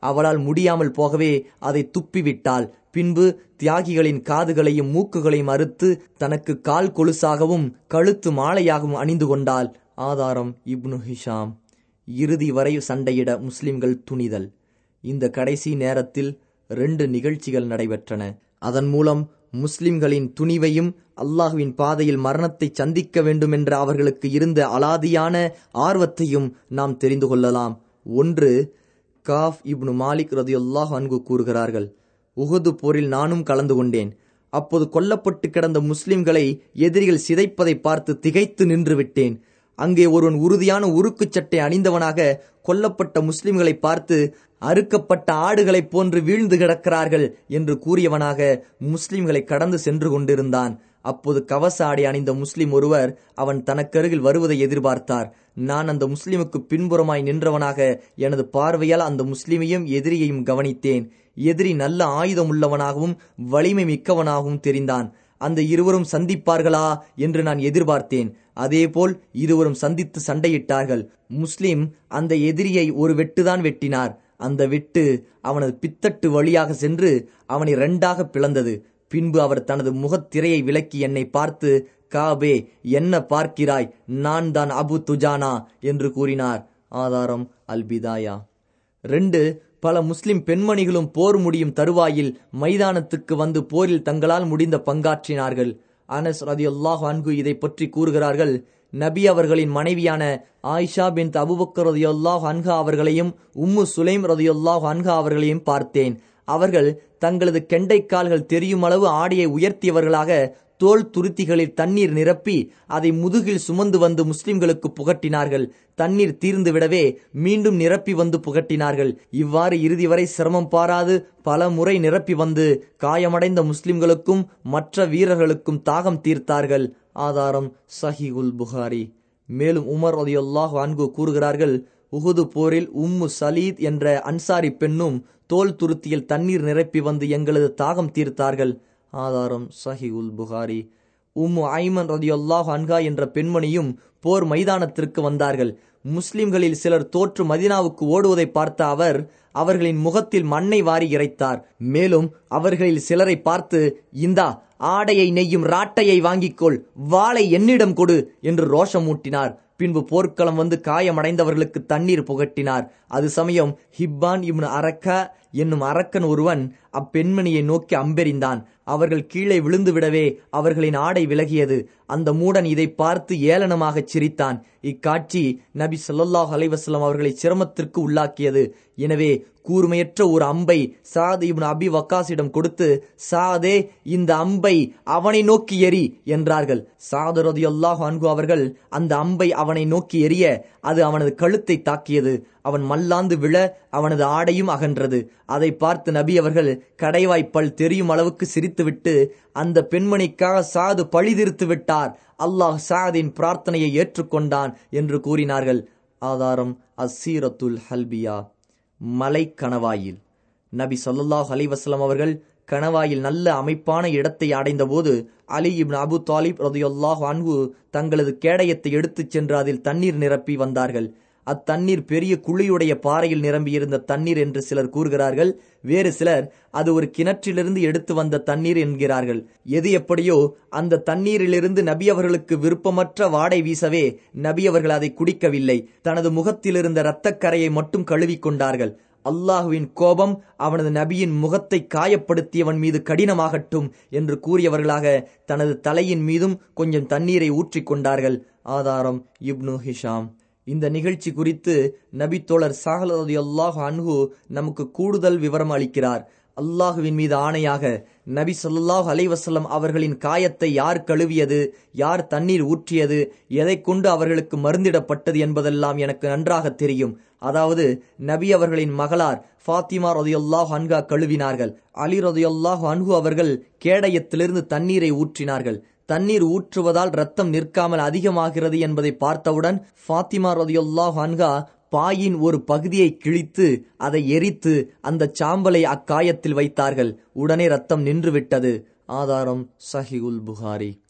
அவளால் முடியாமல் போகவே அதை துப்பிவிட்டாள் பின்பு தியாகிகளின் காதுகளையும் மூக்குகளையும் அறுத்து தனக்கு கால் கொலுசாகவும் கழுத்து மாலையாகவும் அணிந்து கொண்டாள் ஆதாரம் இப்னு ஹிஷாம் இறுதி வரை சண்டையிட முஸ்லிம்கள் துணிதல் இந்த கடைசி நேரத்தில் ரெண்டு நிகழ்ச்சிகள் நடைபெற்றன அதன் மூலம் முஸ்லிம்களின் துணிவையும் அல்லாஹுவின் பாதையில் மரணத்தை சந்திக்க வேண்டுமென்ற அவர்களுக்கு இருந்த அலாதியான ஆர்வத்தையும் நாம் தெரிந்து கொள்ளலாம் ஒன்று காஃப் இப்னு மாலிக் ரதியுல்லாஹ் அன்கு கூறுகிறார்கள் உகுது போரில் நானும் கலந்து கொண்டேன் அப்போது கொல்லப்பட்டு கிடந்த முஸ்லிம்களை எதிரிகள் சிதைப்பதை பார்த்து திகைத்து நின்று விட்டேன் அங்கே ஒருவன் உறுதியான உருக்குச் சட்டை அணிந்தவனாக கொல்லப்பட்ட முஸ்லிம்களை பார்த்து அறுக்கப்பட்ட ஆடுகளைப் போன்று வீழ்ந்து கிடக்கிறார்கள் என்று கூறியவனாக முஸ்லிம்களை கடந்து சென்று கொண்டிருந்தான் அப்போது கவச ஆடை அணிந்த முஸ்லிம் ஒருவர் அவன் தனக்கருகில் வருவதை எதிர்பார்த்தார் நான் அந்த முஸ்லிமுக்கு பின்புறமாய் நின்றவனாக எனது பார்வையால் அந்த முஸ்லிமையும் எதிரியையும் கவனித்தேன் எதிரி நல்ல ஆயுதம் உள்ளவனாகவும் வலிமை மிக்கவனாகவும் தெரிந்தான் அந்த இருவரும் சந்திப்பார்களா என்று நான் எதிர்பார்த்தேன் அதேபோல் இருவரும் சந்தித்து சண்டையிட்டார்கள் முஸ்லிம் அந்த எதிரியை ஒரு வெட்டுதான் வெட்டினார் அந்த வெட்டு அவனது பித்தட்டு வழியாக சென்று அவனை இரண்டாக பிளந்தது பின்பு அவர் தனது முகத்திரையை விலக்கி என்னை பார்த்து காபே என்ன பார்க்கிறாய் நான் தான் அபு துஜானா என்று கூறினார் ஆதாரம் அல்பிதாயா ரெண்டு பல முஸ்லிம் பெண்மணிகளும் போர் முடியும் தருவாயில் மைதானத்துக்கு வந்து போரில் தங்களால் முடிந்த பங்காற்றினார்கள் அனஸ் ரதியுல்லாஹ் அன்கு இதை பற்றி கூறுகிறார்கள் நபி அவர்களின் மனைவியான ஆயிஷா பின் அபுபக்கர் ரதியுல்லாஹ் அன்ஹா அவர்களையும் உம்மு சுலைம் ரதியுல்லாஹ் அன்ஹா அவர்களையும் பார்த்தேன் அவர்கள் தங்களது கெண்டைக்கால்கள் தெரியும் அளவு ஆடையை உயர்த்தியவர்களாக தோல் துருத்திகளில் தண்ணீர் நிரப்பி அதை முதுகில் சுமந்து வந்து முஸ்லிம்களுக்கு புகட்டினார்கள் தண்ணீர் தீர்ந்து விடவே மீண்டும் நிரப்பி வந்து புகட்டினார்கள் இவ்வாறு இறுதி வரை சிரமம் பாராது பல முறை நிரப்பி வந்து காயமடைந்த முஸ்லிம்களுக்கும் மற்ற வீரர்களுக்கும் தாகம் தீர்த்தார்கள் ஆதாரம் சஹிகுல் புகாரி மேலும் உமர் ரதியுல்லாஹ் அன்கு கூறுகிறார்கள் உகுது போரில் உம்மு சலீத் என்ற அன்சாரி பெண்ணும் தோல் துருத்தியில் தண்ணீர் நிரப்பி வந்து எங்களது தாகம் தீர்த்தார்கள் ஆதாரம் சஹி உல் புகாரி உம்மு ஐமன் ரதியுல்லாஹ் அன்ஹா என்ற பெண்மணியும் போர் மைதானத்திற்கு வந்தார்கள் முஸ்லிம்களில் சிலர் தோற்று மதினாவுக்கு ஓடுவதை பார்த்த அவர் அவர்களின் முகத்தில் மண்ணை வாரி இறைத்தார் மேலும் அவர்களில் சிலரை பார்த்து இந்தா ஆடையை நெய்யும் ராட்டையை வாங்கிக்கொள் வாளை என்னிடம் கொடு என்று ரோஷமூட்டினார் பின்பு போர்க்களம் வந்து காயமடைந்தவர்களுக்கு தண்ணீர் புகட்டினார் அது சமயம் ஹிப்பான் இப்னு அரக்கா என்னும் அரக்கன் ஒருவன் அப்பெண்மணியை நோக்கி அம்பெறிந்தான் அவர்கள் கீழே விழுந்து விடவே அவர்களின் ஆடை விலகியது அந்த மூடன் இதை பார்த்து ஏளனமாகச் சிரித்தான் இக்காட்சி நபி ஸல்லல்லாஹு அலைஹி வஸல்லம் அவர்களை சிரமத்திற்கு உள்ளாக்கியது எனவே கூர்மையற்ற ஒரு அம்பை சாத் இப்னு அபி வக்காஸிடம் கொடுத்து சாதே இந்த அம்பை அவனை நோக்கி எரி என்றார்கள் சாது ரதியல்லாஹு அன்ஹு அவர்கள் அந்த அம்பை அவனை நோக்கி எரிய அது அவனது கழுத்தை தாக்கியது அவன் மல்லாந்து விழ அவனது ஆடையும் அகன்றது அதை பார்த்து நபி அவர்கள் கடைவாய்ப்பல் தெரியும் அளவுக்கு சிரித்துவிட்டு அந்த பெண்மணிக்காக சாது பழிதிருத்து விட்டார் அல்லாஹ் சாதின் பிரார்த்தனையை ஏற்றுக்கொண்டான் என்று கூறினார்கள் ஆதாரம் அசீரத்துல் ஹல்பியா மலை கணவாயில் நபி ஸல்லல்லாஹு அலைஹி வஸல்லம் அவர்கள் கணவாயில் நல்ல அமைப்பான இடத்தை அடைந்தபோது அலி இப்னு அபு தாலிப் ரதியுல்லாஹு அன்ஹு தங்களது கேடயத்தை எடுத்துச் சென்று அதில் தண்ணீர் நிரப்பி வந்தார்கள் அத்தண்ணீர் பெரிய குழியுடைய பாறையில் நிரம்பியிருந்த தண்ணீர் என்று சிலர் கூறுகிறார்கள் வேறு சிலர் அது ஒரு கிணற்றிலிருந்து எடுத்து வந்த தண்ணீர் என்கிறார்கள் எது எப்படியோ அந்த தண்ணீரிலிருந்து நபி அவர்களுக்கு விருப்பமற்ற வாடை வீசவே நபி அவர்கள் அதை குடிக்கவில்லை தனது முகத்திலிருந்த இரத்தக்கரையை மட்டும் கழுவிக் கொண்டார்கள் அல்லாஹுவின் கோபம் அவனது நபியின் முகத்தை காயப்படுத்தியவன் மீது கடினமாகட்டும் என்று கூறியவர்களாக தனது தலையின் மீதும் கொஞ்சம் தண்ணீரை ஊற்றிக் கொண்டார்கள் ஆதாரம் இப்னு ஹிஷாம் இந்த நிகழ்ச்சி குறித்து நபி தோழர் சாகலதி அல்லாஹ் அன்ஹு நமக்கு கூடுதல் விவரம் அளிக்கிறார் அல்லாஹுவின் மீது ஆணையாக நபி சொல்லாஹ் அலைவசல்லம் அவர்களின் காயத்தை யார் கழுவியது யார் தண்ணீர் ஊற்றியது எதை கொண்டு அவர்களுக்கு மருந்திடப்பட்டது என்பதெல்லாம் எனக்கு நன்றாக தெரியும் அதாவது நபி அவர்களின் மகளார் ஃபாத்திமா ரதியுல்லாஹ் அன்ஹா கழுவினார்கள் அலி ரதியுல்லாஹ் அன்ஹு அவர்கள் கேடயத்திலிருந்து தண்ணீரை ஊற்றினார்கள் தண்ணீர் ஊற்றுவதால் ரத்தம் நிற்காமல் அதிகமாகிறது என்பதை பார்த்தவுடன் ஃபாத்திமா ரதியுல்லாஹ் அன்ஹா பாயின் ஒரு பகுதியை கிழித்து அதை எரித்து அந்த சாம்பலை அக்காயத்தில் வைத்தார்கள் உடனே ரத்தம் நின்றுவிட்டது ஆதாரம் சஹிகுல் புகாரி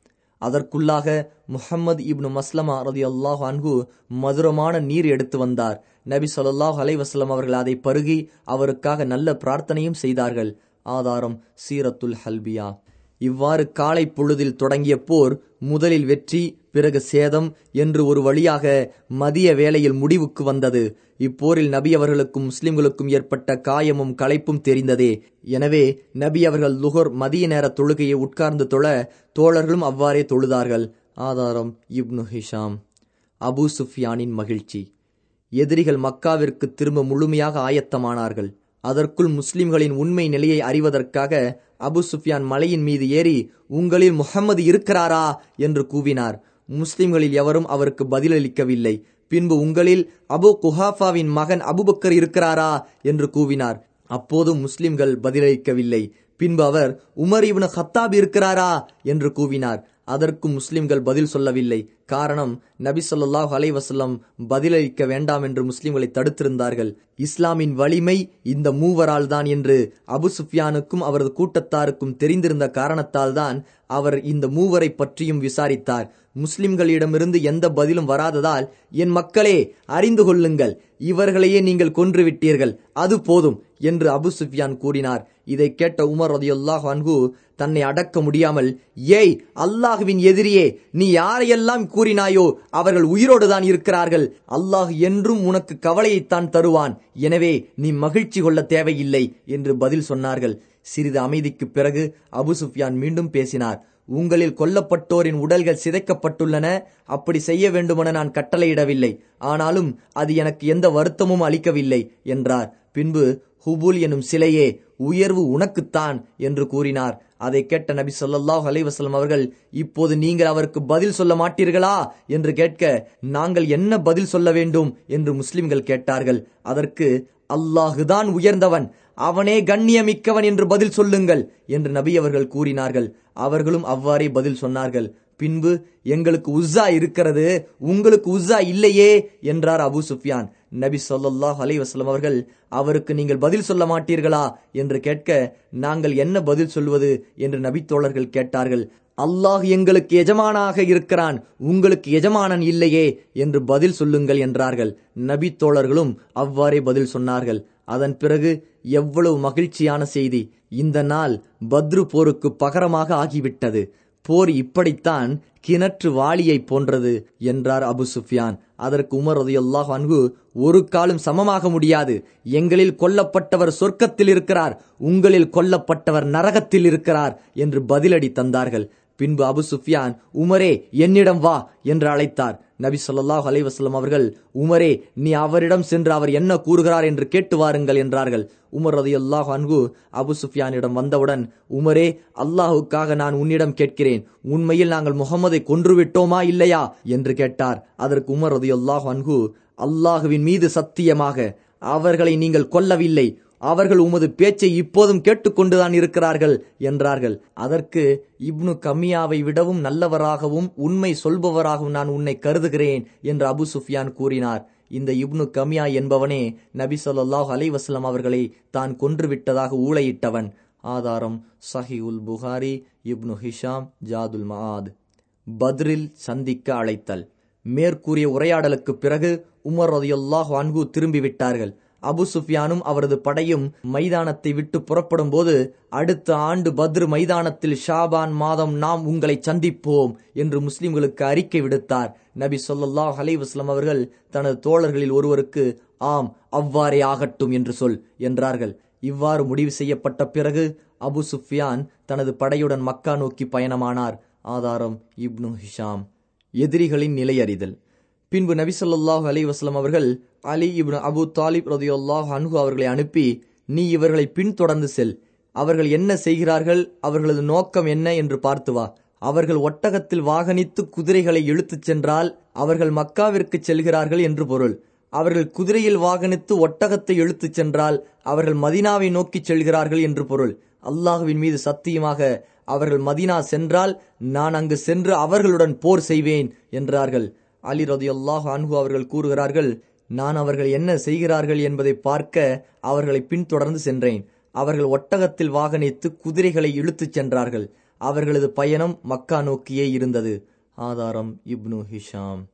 அதற்குள்ளாக முஹம்மது இப்னு மஸ்லமா ரதி அல்லாஹ் அன்ஹு மதுரமான நீர் எடுத்து வந்தார் நபி ஸல்லல்லாஹு அலைஹி வஸல்லம் அவர்கள் அதை பருகி அவருக்காக நல்ல பிரார்த்தனையும் செய்தார்கள் ஆதாரம் சீரத்துல் ஹல்பியா இவ்வாறு காலை பொழுதில் தொடங்கிய போர் முதலில் வெற்றி பிறகு சேதம் என்று ஒரு வழியாக மதிய வேளையில் முடிவுக்கு வந்தது இப்போரில் நபி அவர்களுக்கும் முஸ்லிம்களுக்கும் ஏற்பட்ட காயமும் களைப்பும் தெரிந்ததே எனவே நபி அவர்கள் லுகர் மதிய நேர தொழுகையை உட்கார்ந்து தொழ தோழர்களும் அவ்வாறே தொழுதார்கள் ஆதாரம் இப்னு ஹிஷாம் அபூ சுஃபியானின் மகிழ்ச்சி எதிரிகள் மக்காவிற்கு திரும்ப முழுமையாக ஆயத்தமானார்கள் அதற்குள் முஸ்லிம்களின் உண்மை நிலையை அறிவதற்காக அபு சுஃபியான் மலையின் மீது ஏறி உங்களில் முஹம்மது இருக்கிறாரா என்று கூவினார் முஸ்லிம்களில் எவரும் அவருக்கு பதிலளிக்கவில்லை பின்பு உங்களில் அபு குஹாஃபாவின் மகன் அபுபக்கர் இருக்கிறாரா என்று கூவினார் அப்போது முஸ்லிம்கள் பதிலளிக்கவில்லை பின்பு அவர் உமர் இப்னு ஹத்தாப் இருக்கிறாரா என்று கூவினார் அதற்கும் முஸ்லிம்கள் பதில் சொல்லவில்லை காரணம் நபி ஸல்லல்லாஹு அலைஹி வஸல்லம் பதிலளிக்க வேண்டாம் என்று முஸ்லிம்களை தடுத்திருந்தார்கள் இஸ்லாமின் வலிமை இந்த மூவரால் தான் என்று அபு சுஃபியானுக்கும் அவரது கூட்டத்தாருக்கும் தெரிந்திருந்த காரணத்தால் தான் அவர் இந்த மூவரை பற்றியும் விசாரித்தார் முஸ்லிம்களிடமிருந்து எந்த பதிலும் வராததால் என் மக்களே அறிந்து கொள்ளுங்கள் இவர்களையே நீங்கள் கொன்றுவிட்டீர்கள் அது போதும் என்று அபு சுஃபியான் கூறினார் இதை கேட்ட உமர் ரதியுல்லாஹ் அன்ஹு தன்னை அடக்க முடியாமல் ஏய் அல்லாஹுவின் எதிரியே நீ யாரையெல்லாம் கூறினாயோ அவர்கள் உயிரோடு தான் இருக்கிறார்கள் அல்லாஹ் என்றும் உனக்கு கவலையைத்தான் தருவான் எனவே நீ மகிழ்ச்சி கொள்ள தேவையில்லை என்று பதில் சொன்னார்கள் சிறிது அமைதிக்கு பிறகு அபு சுஃபியான் மீண்டும் பேசினார் உங்களில் கொல்லப்பட்டோரின் உடல்கள் சிதைக்கப்பட்டுள்ளன அப்படி செய்ய வேண்டுமென நான் கட்டளையிடவில்லை ஆனாலும் அது எனக்கு எந்த வருத்தமும் அளிக்கவில்லை என்றார் பின்பு ஹுபுல் எனும் சிலையே உயர்வு உனக்குத்தான் என்று கூறினார் அதை கேட்ட நபி ஸல்லல்லாஹு அலைஹி வஸல்லம் அவர்கள் இப்போது நீங்கள் அவருக்கு பதில் சொல்ல மாட்டீர்களா என்று கேட்க நாங்கள் என்ன பதில் சொல்ல வேண்டும் என்று முஸ்லிம்கள் கேட்டார்கள் அதற்கு அல்லாஹுதான் உயர்ந்தவன் அவனே கண்ணியமிக்கவன் என்று பதில் சொல்லுங்கள் என்று நபி அவர்கள் கூறினார்கள் அவர்களும் அவ்வாறே பதில் சொன்னார்கள் பின்பு எங்களுக்கு உஸ்ஸா இருக்கிறது உங்களுக்கு உஸ்ஸா இல்லையே என்றார் அபு சுஃபியான் நபி ஸல்லல்லாஹு அலைஹி வஸல்லம் அவர்கள் அவருக்கு நீங்கள் பதில் சொல்ல மாட்டீர்களா என்று கேட்க நாங்கள் என்ன பதில் சொல்வது என்று நபி தோழர்கள் கேட்டார்கள் அல்லாஹ் எங்களுக்கு எஜமானாக இருக்கிறான் உங்களுக்கு எஜமானன் இல்லையே என்று பதில் சொல்லுங்கள் என்றார்கள் நபி தோழர்களும் அவ்வாறே பதில் சொன்னார்கள் அதன் பிறகு எவ்வளவு மகிழ்ச்சியான செய்தி இந்த நாள் பத்ரு போருக்கு பகரமாக ஆகிவிட்டது போர் இப்படித்தான் கிணற்று வாளியை போன்றது என்றார் அபு சுஃபியான் அதற்கு உமர் ரதியுல்லாஹ் அன்ஹு ஒரு காலம் சமமாக முடியாது எங்களில் கொல்லப்பட்டவர் சொர்க்கத்தில் இருக்கிறார் உங்களில் கொல்லப்பட்டவர் நரகத்தில் இருக்கிறார் என்று பதிலடி தந்தார்கள் பின்பு அபு சுஃபியான் உமரே என்னிடம் வா என்று அழைத்தார் நபி ஸல்லல்லாஹு அலைஹி வஸல்லம் அவர்கள் உமரே நீ அவரிடம் சென்று அவர் என்ன கூறுகிறார் என்று கேட்டு வாருங்கள் என்றார்கள் உமர் ரதியல்லாஹு அன்ஹு அபு சுஃபியானிடம் வந்தவுடன் உமரே அல்லாஹுக்காக நான் உன்னிடம் கேட்கிறேன் உண்மையில் நாங்கள் முகமதை கொன்றுவிட்டோமா இல்லையா என்று கேட்டார் அதற்கு உமர் ரதியல்லாஹு அன்ஹு அல்லாஹுவின் மீது சத்தியமாக அவர்களை நீங்கள் கொல்லவில்லை அவர்கள் உமது பேச்சை இப்போதும் கேட்டுக்கொண்டுதான் இருக்கிறார்கள் என்றார்கள் அதற்கு இப்னு கமியாவை விடவும் நல்லவராகவும் உண்மை சொல்பவராகவும் நான் உன்னை கருதுகிறேன் என்று அபு சுஃபியான் கூறினார் இந்த இப்னு கமியா என்பவனே நபி ஸல்லல்லாஹு அலைஹி வஸல்லம் அவர்களை தான் கொன்றுவிட்டதாக ஊளையிட்டவன் ஆதாரம் சஹி உல் புகாரி இப்னு ஹிஷாம் ஜாதுல் மஆத் பத்ரில் சந்திக்க அழைத்தல் மேற்கூறிய உரையாடலுக்கு பிறகு உமர் ரதியுல்லாஹு அன்ஹு திரும்பிவிட்டார்கள் அபு சுஃபியானும் அவரது படையும் மைதானத்தை விட்டு புறப்படும் போது அடுத்த ஆண்டு பத்ரு மைதானத்தில் ஷாபான் மாதம் நாம் உங்களை சந்திப்போம் என்று முஸ்லிம்களுக்கு அறிக்கை விடுத்தார் நபி சொல்லாஹ் அலைவாஸ்லம் அவர்கள் தனது தோழர்களில் ஒருவருக்கு ஆம் அவ்வாறே ஆகட்டும் என்று சொல் என்றார்கள் இவ்வாறு முடிவு செய்யப்பட்ட பிறகு அபு சுஃபியான் தனது படையுடன் மக்கா நோக்கி பயணமானார் ஆதாரம் இப்னு ஹிஷாம் எதிரிகளின் நிலையறிதல் பின்பு நபிசல்லாஹு அலி வஸ்லம் அவர்கள் அலி இப்னு அபு தாலிப் ரதியுல்லாஹ் அன்ஹு அவர்களை அனுப்பி நீ இவர்களை பின்தொடர்ந்து செல் அவர்கள் என்ன செய்கிறார்கள் அவர்களது நோக்கம் என்ன என்று பார்த்து வா அவர்கள் ஒட்டகத்தில் வாகனித்து குதிரைகளை இழுத்துச் சென்றால் அவர்கள் மக்காவிற்கு செல்கிறார்கள் என்று பொருள் அவர்கள் குதிரையில் வாகனித்து ஒட்டகத்தை இழுத்துச் சென்றால் அவர்கள் மதினாவை நோக்கி செல்கிறார்கள் என்று பொருள் அல்லாஹுவின் மீது சத்தியமாக அவர்கள் மதினா சென்றால் நான் அங்கு சென்று அவர்களுடன் போர் செய்வேன் என்றார்கள் அலி ரதியுல்லாஹ் அன்ஹு அவர்கள் கூறுகிறார்கள் நான் அவர்கள் என்ன செய்கிறார்கள் என்பதை பார்க்க அவர்களை பின்தொடர்ந்து சென்றேன் அவர்கள் ஒட்டகத்தில் வாகனித்து குதிரைகளை இழுத்துச் சென்றார்கள் அவர்களது பயணம் மக்கா நோக்கியே இருந்தது ஆதாரம் இப்னு ஹிஷாம்